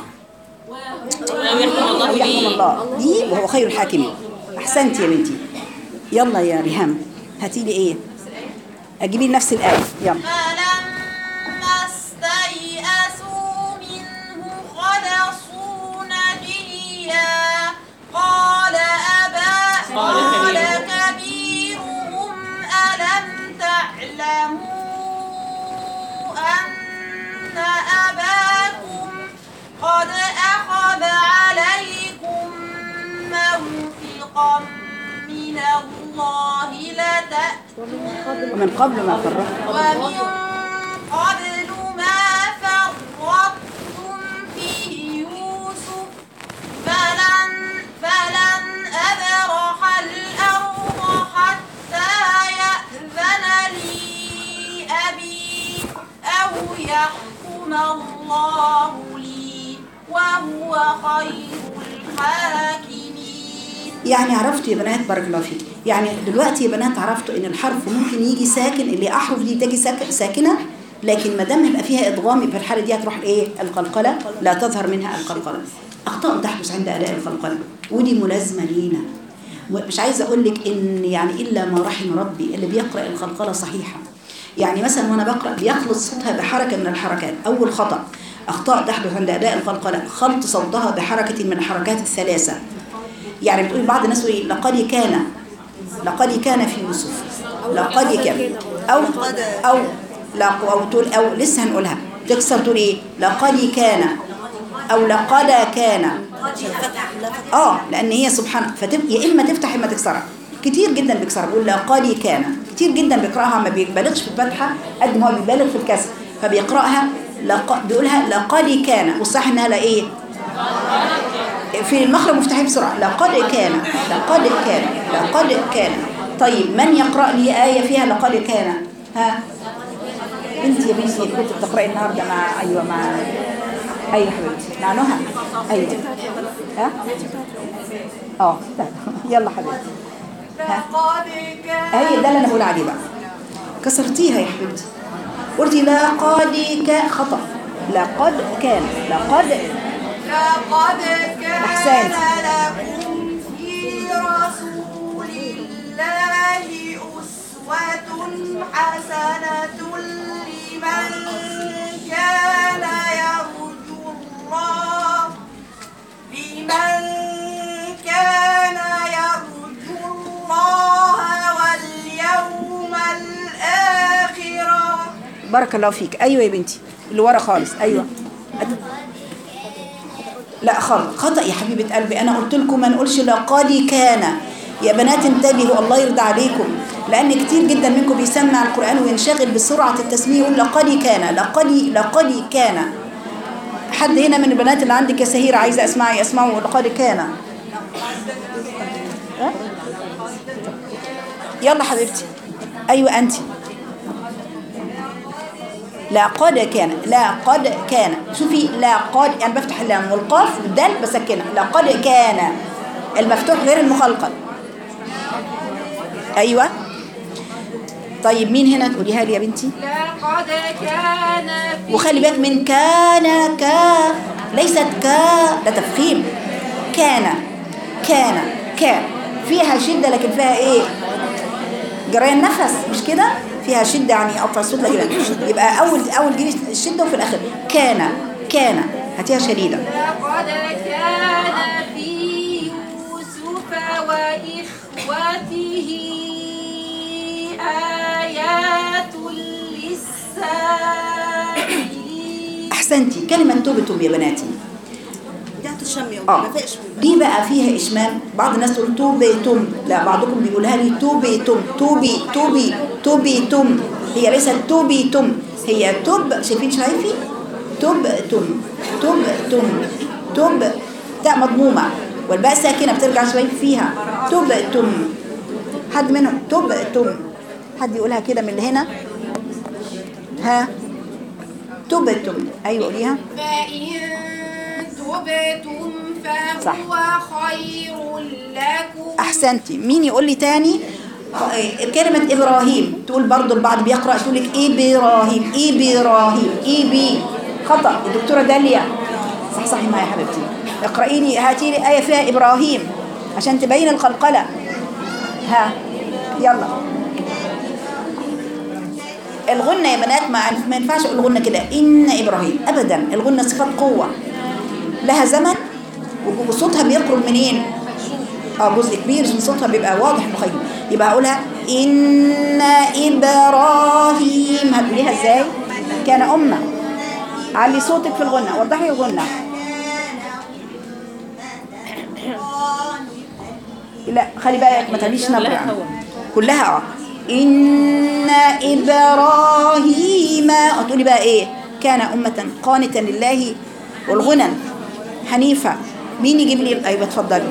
وهو أو يحكم الله دي وهو خير الحاكمين أحسنت يا بنتي يلا يا ريهام هاتي لي إيه أجيبي لي نفس الآية يلا فلما استيئسوا منه خلصوا نجيا قال أبا قال كبيرهم ألم تعلموا أن أباكم قد أخذ عليكم موثقا من الله لتأتون ومن قبل ما فرقت ومن قبل ما فرطتم في يوسف فلن فلن أبرح الأرض حتى يأذن لي أبي أو يحكم الله لي وهو خير الحاكمين يعني عرفتوا يا بنات بارك الله فيك يعني دلوقتي يا بنات عرفتوا ان الحرف ممكن يجي ساكن اللي احرف دي تجي ساك- ساكنه لكن ما دام يبقى فيها ادغام يبقى الحاله دي هتروح ايه القلقله لا تظهر منها القلقله اخطاء تحدث عند اداء القلقله ودي ملازمه لينا مش عايزه اقول لك ان يعني الا ما رحم ربي اللي بيقرا القلقله صحيحه يعني مثلا وانا بقرا بيخلط صوتها بحركه من الحركات اول خطا اخطاء تحدث عند اداء القلقله خلط صوتها بحركه من الحركات الثلاثه يعني بتقول بعض الناس يقول إيه؟ لقد كان لقد كان في يوسف لقد كان او او لا او تقول او لسه هنقولها تكسر تقول ايه لقد كان او لقد كان اه لان هي سبحان فتب... يا اما تفتح يا اما تكسرها كتير جدا بيكسرها بيقول لقد كان كتير جدا بيقراها ما بيبالغش في الفتحه قد ما هو بيبالغ في الكسر فبيقراها لق... بيقولها لقد كان والصح انها لا ايه في المخرج مفتاحين بسرعة لقد كان لقد كان لقد كان طيب من يقرأ لي آية فيها لقد كان ها انت يا بنتي كنت بتقراي النهارده مع ايوه مع ايوه حبيبتي مع نهى ايوه ها اه طيب. يلا حبيبتي ها لقد كان هي ده اللي انا بقول عليه بقى كسرتيها يا حبيبتي قلتي لقد كان خطا لقد كان لقد لقد كان أحسنت. لكم في رسول الله أسوة حسنة لمن كان يرجو الله لمن كان يرجو الله واليوم الآخر بارك الله فيك ايوه يا بنتي اللي ورا خالص ايوه لا خطأ خطأ يا حبيبة قلبي أنا قلت لكم ما نقولش لقد كان يا بنات انتبهوا الله يرضى عليكم لأن كتير جدا منكم بيسمع القرآن وينشغل بسرعة التسمية يقول لقد كان لقد لقد كان حد هنا من البنات اللي عندك يا سهيرة عايزة أسمعي أسمعوا لقد كان ها؟ يلا حبيبتي أيوة أنت لا قد كان لا قد كان شوفي لا قد يعني بفتح اللام والقاف والدال بسكنها لا قد كان المفتوح غير المخلقل ايوه طيب مين هنا تقوليها لي يا بنتي لقد كان في وخلي بالك من كان كا ليست كا ده تفخيم كان كان كان فيها شده لكن فيها ايه جريان نفس مش كده فيها شده يعني قطع الصوت لكن يبقى اول اول جيب الشده وفي الاخر كان كان هاتيها شديده لقد كان في يوسف وإخوته آيات للسائلين احسنتي كلمه توبتم يا بناتي دي هتشمي اه ما فيش دي بقى فيها اشمام بعض الناس تقول توبيتم لا بعضكم بيقولها لي توبيتم توبي توبي توبيتم هي ليست توبيتم هي توب شايفين شايفي توبتم توبتم توب تاء مضمومه والباء ساكنه بترجع شويه فيها توبتم حد منهم توبتم حد يقولها كده من اللي هنا ها توبتم ايوه قوليها فإن تبتم صح. فهو خير لكم احسنتي مين يقول لي تاني آه، كلمة إبراهيم تقول برضو البعض بيقرأ تقول لك إبراهيم إبراهيم إبي خطأ الدكتورة داليا صح صحي معايا يا حبيبتي اقرأي لي هاتي لي آية فيها إبراهيم عشان تبين القلقلة ها يلا الغنة يا بنات ما ما ينفعش اقول غنة كده إن إبراهيم أبدا الغنة صفة قوة لها زمن وصوتها بيخرج منين؟ اه جزء كبير من صوتها بيبقى واضح مخيم يبقى هقولها إن إبراهيم هتقوليها إزاي؟ كان أمة علي صوتك في الغنة وضحي الغنة لا خلي بالك ما تعمليش نبرة يعني. كلها اه إن إبراهيم هتقولي بقى إيه؟ كان أمة قانتا لله والغنى حنيفة مين يجيب لي أيوة اتفضلي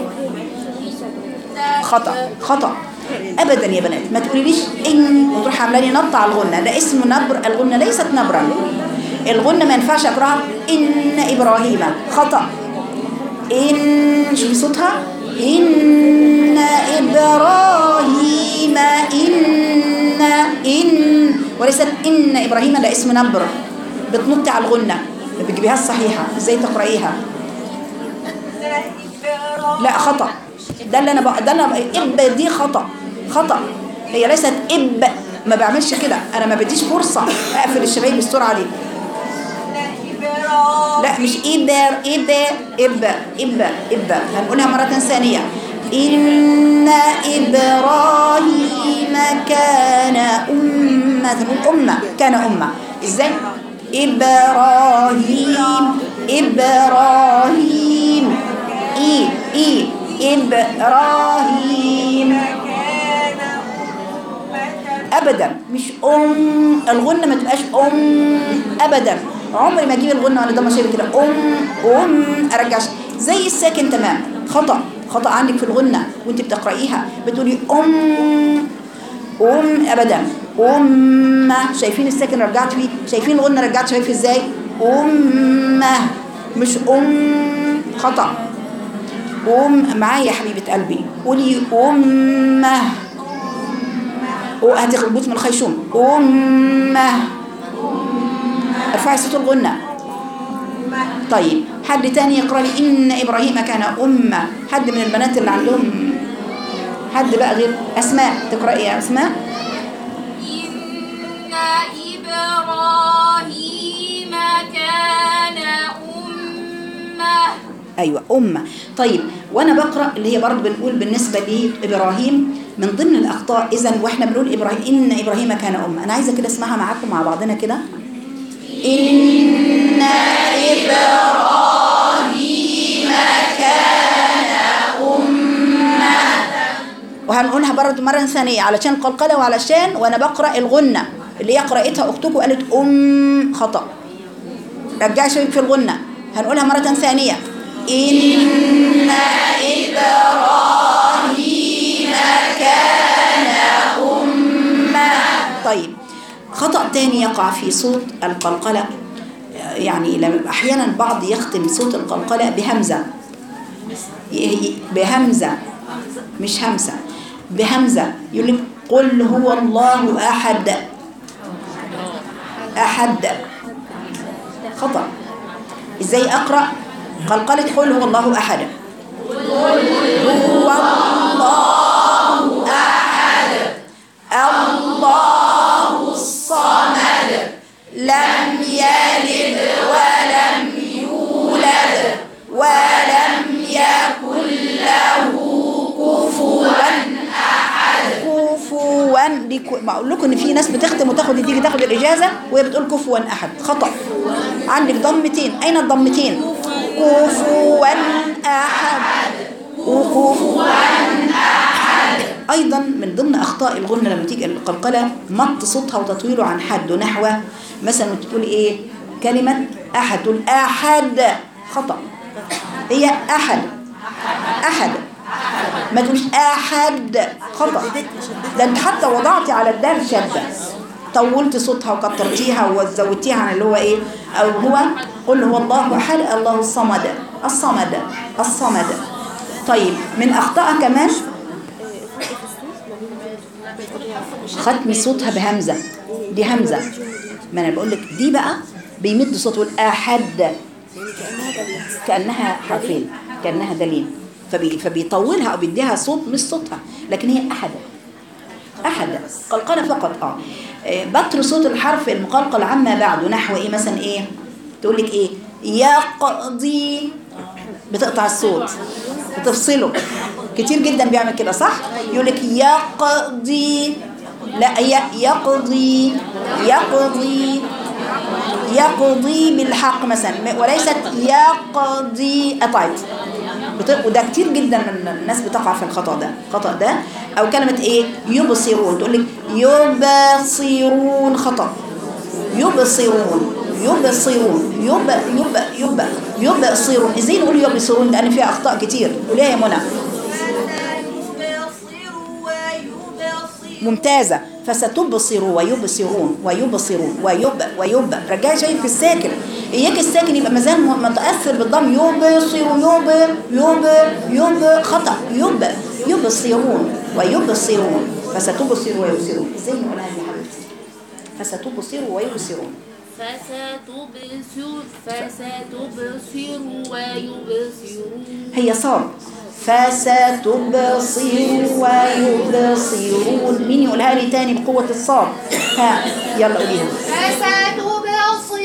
خطأ خطأ ابدا يا بنات ما تقوليليش ان وتروح عامله لي نط على الغنه ده اسمه نبر الغنه ليست نبرا الغنه ما ينفعش اقراها ان ابراهيم خطا ان شوفي صوتها ان ابراهيم ان ان وليست ان ابراهيم ده اسم نبر بتنطي على الغنه بتجيبيها الصحيحه ازاي تقرايها لا خطأ ده اللي انا بقى ده اللي أنا بقى اب دي خطأ خطأ هي ليست اب ما بعملش كده انا ما بديش فرصة اقفل الشبايك بالسرعة دي لا مش إبر إبر إب إب إب هنقولها مرة ثانية إن إبراهيم كان أمة نقول أمة كان أمة إزاي؟ إبراهيم إبراهيم إي إي إبراهيم ابدا مش ام الغنه ما تبقاش ام ابدا عمري ما اجيب الغنه وانا ضمه شايفه كده ام ام ارجع زي الساكن تمام خطا خطا عندك في الغنه وانت بتقرايها بتقولي ام أم أبدا أمة شايفين الساكن رجعت فيه شايفين الغنة رجعت شايف ازاي أمة مش أم خطأ أم معايا يا حبيبة قلبي قولي أمة هاتي خلبوت من الخيشوم أمة ارفعي صوت الغنة طيب حد تاني يقرأ لي إن إبراهيم كان أمة حد من البنات اللي عندهم حد بقى غير أسماء تقرأي يا أسماء إن إبراهيم كان أمة أيوة أمة طيب وأنا بقرأ اللي هي برضه بنقول بالنسبة لإبراهيم من ضمن الأخطاء إذا وإحنا بنقول إبراهيم إن إبراهيم كان أمة أنا عايزة كده أسمعها معاكم مع بعضنا كده إن إبراهيم كان أمة وهنقولها برضه مرة ثانية علشان القلقلة وعلشان وأنا بقرأ الغنة اللي هي قرأتها أختكم وقالت أم خطأ رجعي شوي في الغنة هنقولها مرة ثانية إن إبراهيم كان أمة طيب خطأ تاني يقع في صوت القلقلة يعني لما أحيانا البعض يختم صوت القلقلة بهمزة ي- ي- بهمزة مش همسة بهمزة يقول لك قل هو الله أحد أحد خطأ ازاي اقرا قلقله قل هو الله احد قل هو الله احد الله الصمد لم يلد ولم يولد ولم يكن له كفوا احد كفوا دي كو- بقول لكم ان في ناس بتختم وتاخد تيجي تاخد الاجازه وهي بتقول كفوا احد خطا عندك ضمتين اين الضمتين كفوا احد وكفوا احد ايضا من ضمن اخطاء الغنه لما تيجي القلقله مط صوتها وتطويله عن حد نحو مثلا تقول ايه كلمه احد تقول احد خطا هي احد احد ما تقولش احد خطا ده انت حتى وضعتي على الدال شده طولت صوتها وكترتيها وزودتيها عن اللي هو ايه او هو قل هو الله احد الله الصمد الصمد الصمد طيب من اخطائها كمان ختم صوتها بهمزه دي همزه ما انا بقول لك دي بقى بيمد صوته الاحد كانها حرفين كانها دليل فبي فبيطولها او بيديها صوت مش صوتها لكن هي احد احد قلقله فقط اه آه، بطر صوت الحرف المقلقل عما بعده نحو ايه مثلا ايه تقول لك ايه يقضي بتقطع الصوت بتفصله كتير جدا بيعمل كده صح يقول لك يقضي لا هي يقضي يقضي يقضي بالحق مثلا وليست يقضي قطعت بت- وده كتير جدا من الناس بتقع في الخطأ ده الخطأ ده أو كلمة إيه يبصرون تقول لك يبصرون خطأ يبصرون يبصرون يب يب يب يبصرون ازاي نقول يبصرون لان فيها اخطاء كتير قوليها يا منى ممتازة فستبصر ويبصرون ويبصرون ويب ويب رجعي شيء في الساكن إياك الساكن يبقى مازال م- متأثر بالضم يبصر يب يب يب خطأ يب يبصرون ويبصرون فستبصر ويبصرون ازاي نقولها يا حبيبتي فستبصر ويبصرون فستبصر فستبصر ويبصرون هي صاد فستبصر ويبصرون مين يقولها لي تاني بقوة الصاد ها يلا قوليها فستبصر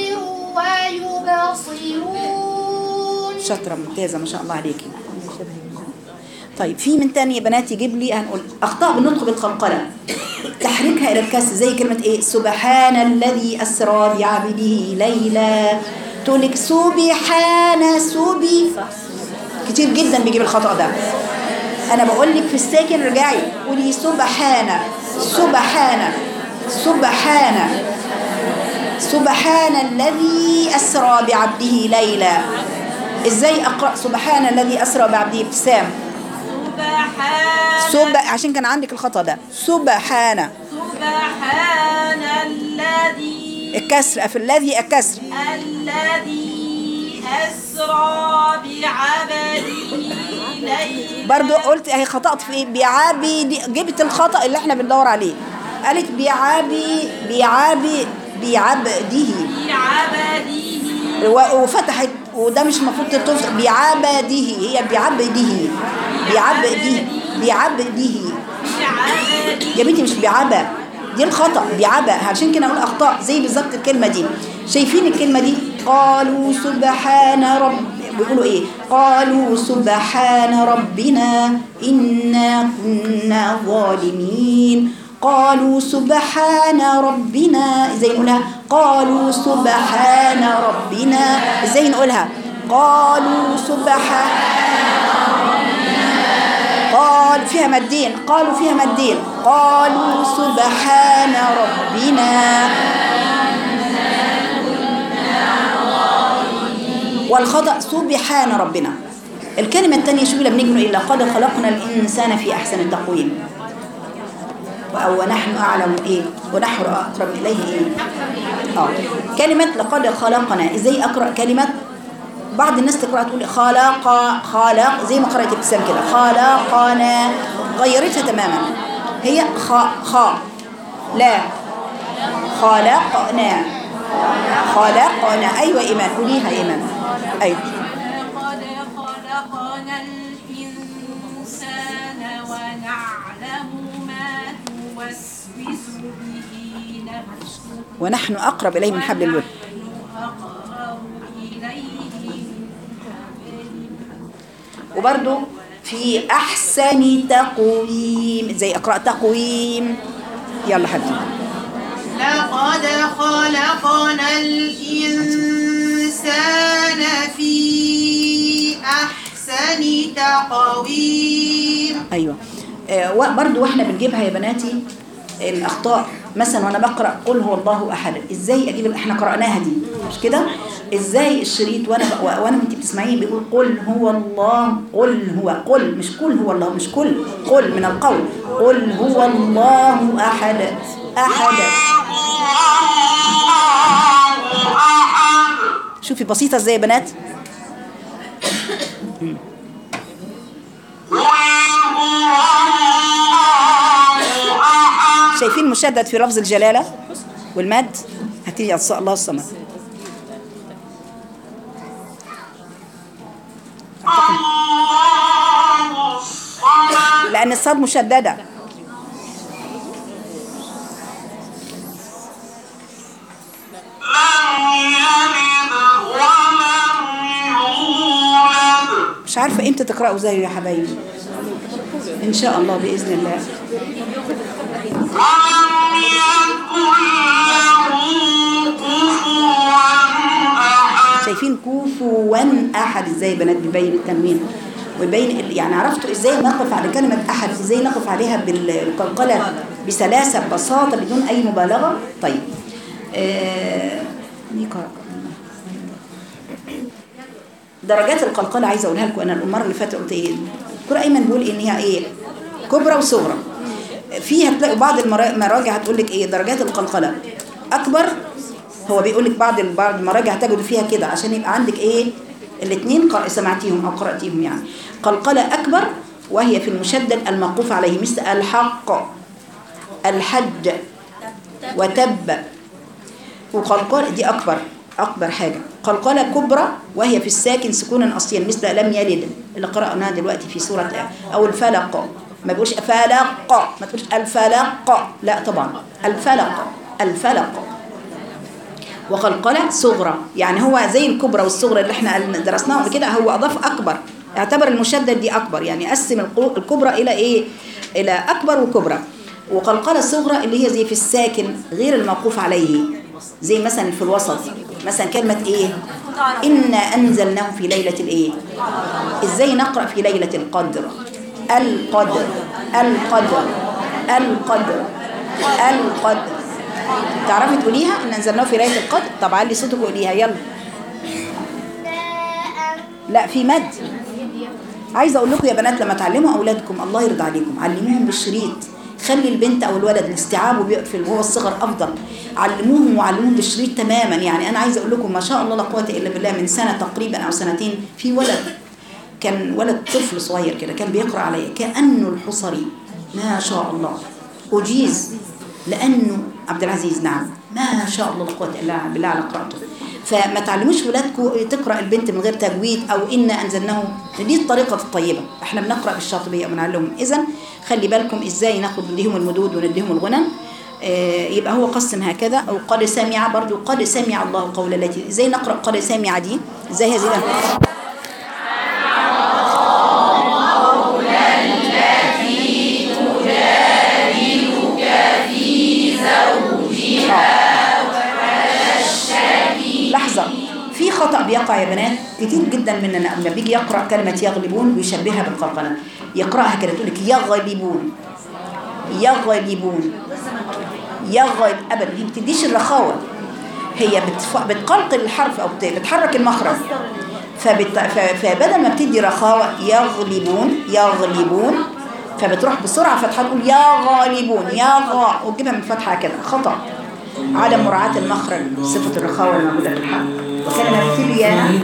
ويبصرون شاطرة ممتازة ما شاء الله عليكي طيب في من تاني يا بنات يجيب لي هنقول أخطاء بالنطق بالقلقلة تحريكها إلى الكسر زي كلمة إيه سبحان الذي أسرى بعبده ليلا تقول لك سبحان سبي كتير جدا بيجيب الخطأ ده أنا بقول لك في الساكن رجعي قولي سبحان سبحان سبحان سبحان الذي أسرى بعبده ليلا إزاي أقرأ سبحان الذي أسرى بعبده ابتسام سبحان سب عشان كان عندك الخطأ ده سبحان سبحان الذي الكسر في الذي الكسر الذي أسرى بعبده ليلا برضو قلت اهي خطأت في ايه بعابد جبت الخطأ اللي احنا بندور عليه قالت بعابي بعابي بعبده بعبده و- وفتحت وده مش المفروض تفتح بعبده هي بعبده بعبده بعبده بعبده يا بنتي مش بعبا دي الخطأ بعبا عشان كده اقول اخطاء زي بالظبط الكلمة دي شايفين الكلمة دي قالوا سبحان رب بيقولوا ايه قالوا سبحان ربنا إنا كنا ظالمين قالوا سبحان ربنا ازاي نقولها قالوا سبحان ربنا ازاي نقولها قالوا سبحان قال فيها مدين قالوا فيها مدين قالوا سبحان ربنا والخطأ سبحان ربنا الكلمة الثانية شوفي لما نيجي نقول إيه لقد خلقنا الإنسان في أحسن تقويم أو ونحن أعلم إيه ونحن أقرب إليه إيه آه كلمة لقد خلقنا إزاي أقرأ كلمة بعض الناس تقرأ تقول خلق خلق زي ما قرأت ابتسام كده خلقنا غيرتها تماما هي خ خ لا خلقنا خلقنا أيوة إيمان قوليها إيمان أيوة لقد خلقنا الإنسان ونعلم ما توسوس به نفسه ونحن أقرب إليه من حبل الورد ونحن أقرب إليه من وبرضو في أحسن تقويم زي أقرأ تقويم يلا حبيبي لقد خلقنا الإنسان في أحسن تقويم ايوه آه و- برضو واحنا بنجيبها يا بناتي الاخطاء مثلا وانا بقرا قل هو الله احد ازاي اجيب احنا قراناها دي مش كده ازاي الشريط وانا ب... وانا وانت بتسمعيه بيقول قل هو الله قل هو قل مش قل هو الله مش قل قل من القول قل هو الله احد احد شوفي بسيطه ازاي يا بنات شايفين مشدد في لفظ الجلالة والمد هتيجي على الله الصمد لأن الصاد مشددة مش عارفة امتى تقرأوا زيه يا حبايبي إن شاء الله بإذن الله شايفين كفوا احد ازاي يا بنات بيبين التنوين ويبين ال- يعني عرفتوا ازاي نقف على كلمه احد ازاي نقف عليها بالقلقله بسلاسه ببساطه بدون اي مبالغه طيب آه... نقرأ. درجات القلقله عايزه اقولها لكم انا المره اللي فاتت قلت ايه الدكتور ايمن بيقول ان هي ايه كبرى وصغرى في هتلاقي بعض المرا- المراجع هتقول لك ايه درجات القلقله اكبر هو بيقول لك بعض بعض المراجع هتجدوا فيها كده عشان يبقى عندك ايه الاثنين سمعتيهم او قراتيهم يعني قلقله اكبر وهي في المشدد الموقوف عليه مثل الحق الحج وتب وقلقله دي اكبر اكبر حاجه قلقله كبرى وهي في الساكن سكونا اصليا مثل لم يلد اللي قراناه دلوقتي في سوره او الفلق ما بيقولش فلق ما تقولش الفلق لا طبعا الفلق الفلق وقلقلة صغرى يعني هو زي الكبرى والصغرى اللي احنا درسناها قبل كده هو أضاف أكبر اعتبر المشدد دي أكبر يعني قسم القو- الكبرى إلى إيه إلى أكبر وكبرى وقلقلة الصغرى اللي هي زي في الساكن غير الموقوف عليه زي مثلا في الوسط مثلا كلمة إيه إنا أنزلناه في ليلة الإيه إزاي نقرأ في ليلة القدر القدر القدر القدر القدر تعرفي تقوليها ان انزلناه في ليله القدر طب علي صوتك وقوليها يلا لا في مد عايزه اقول لكم يا بنات لما تعلموا اولادكم الله يرضى عليكم علموهم بالشريط خلي البنت او الولد الاستيعاب وبيقفل وهو الصغر افضل علموهم وعلموهم بالشريط تماما يعني انا عايزه اقول لكم ما شاء الله لا قوه الا بالله من سنه تقريبا او سنتين في ولد كان ولد طفل صغير كده كان بيقرا عليا كانه الحصري ما شاء الله اجيز لانه عبد العزيز نعم ما شاء الله لا قوه الا بالله على قراءته فما تعلموش ولادكم تقرا البنت من غير تجويد او انا انزلناه دي الطريقه الطيبه احنا بنقرا بالشاطبيه وبنعلمهم اذا خلي بالكم ازاي ناخد نديهم المدود ونديهم الغنى آه، يبقى هو قسم هكذا او قد سمع برضو قد سمع الله قول التي ازاي نقرا قد سمع دي ازاي هذه الأمثلة؟ لحظة في خطأ بيقع يا بنات كتير جدا مننا لما بيجي يقرأ كلمة يغلبون بيشبهها بالقلقلة يقرأها كده تقول لك يغلبون يغلبون يغلب أبدا هي ما بتديش الرخاوة هي بتف... بتقلقل الحرف أو بت- بتحرك المخرج فبت... ف... فبدل ما بتدي رخاوة يغلبون يغلبون فبتروح بسرعة فتحة تقول يا غالبون يا غا وتجيبها من فتحة كده خطأ عدم مراعاة المخرج صفة الرخاوة الموجودة في الحرف وكلمة تبيانة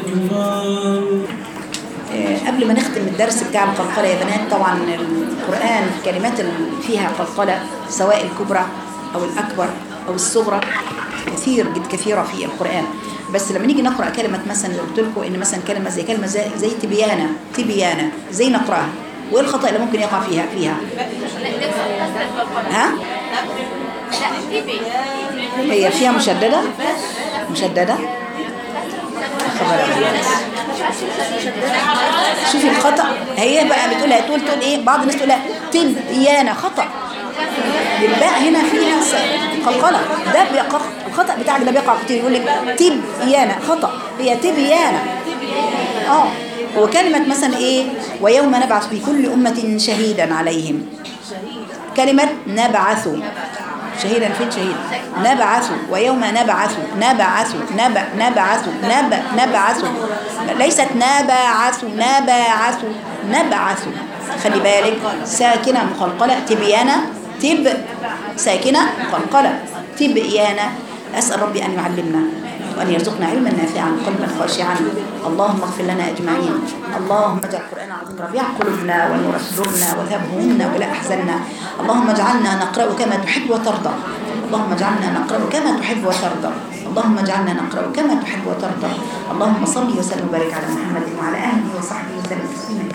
آه، قبل ما نختم الدرس بتاع القلقلة يا بنات طبعا القرآن الكلمات اللي فيها قلقلة سواء الكبرى أو الأكبر أو الصغرى كثير جد كثيرة في القرآن بس لما نيجي نقرأ كلمة مثلا لو قلت لكم إن مثلا كلمة زي كلمة زي, زي تبيانة تبيانة زي نقرأها وإيه الخطأ اللي ممكن يقع فيها فيها ها هي فيها مشددة مشددة خبر أبيض. شوفي الخطأ هي بقى بتقولها تقول تقول ايه بعض الناس تقولها تبيانة خطأ الباء هنا فيها س- قلقلة ده بيقع الخطأ بتاعك ده بيقع كتير يقول لك تبيانة خطأ هي تبيانة اه وكلمة مثلا ايه ويوم نبعث في كل أمة شهيدا عليهم كلمة نبعث شهيدا فين شهيد نبعث ويوم نبعث نبعث نبع نبعث نب نبعث ليست نبعث نبعث نبعث خلي بالك ساكنة مقلقلة تبيانة تب ساكنة مقلقلة تبيانة أسأل ربي أن يعلمنا وأن يرزقنا علما نافعا قلبا خاشعا اللهم اغفر لنا أجمعين اللهم اجعل القرآن العظيم ربيع قلوبنا ونور صدورنا وذهب همومنا ولا أحزاننا اللهم اجعلنا نقرأ كما تحب وترضى اللهم اجعلنا نقرأ كما تحب وترضى اللهم اجعلنا نقرأ كما تحب وترضى اللهم صل وسلم وبارك على محمد وعلى آله وصحبه وسلم تسليما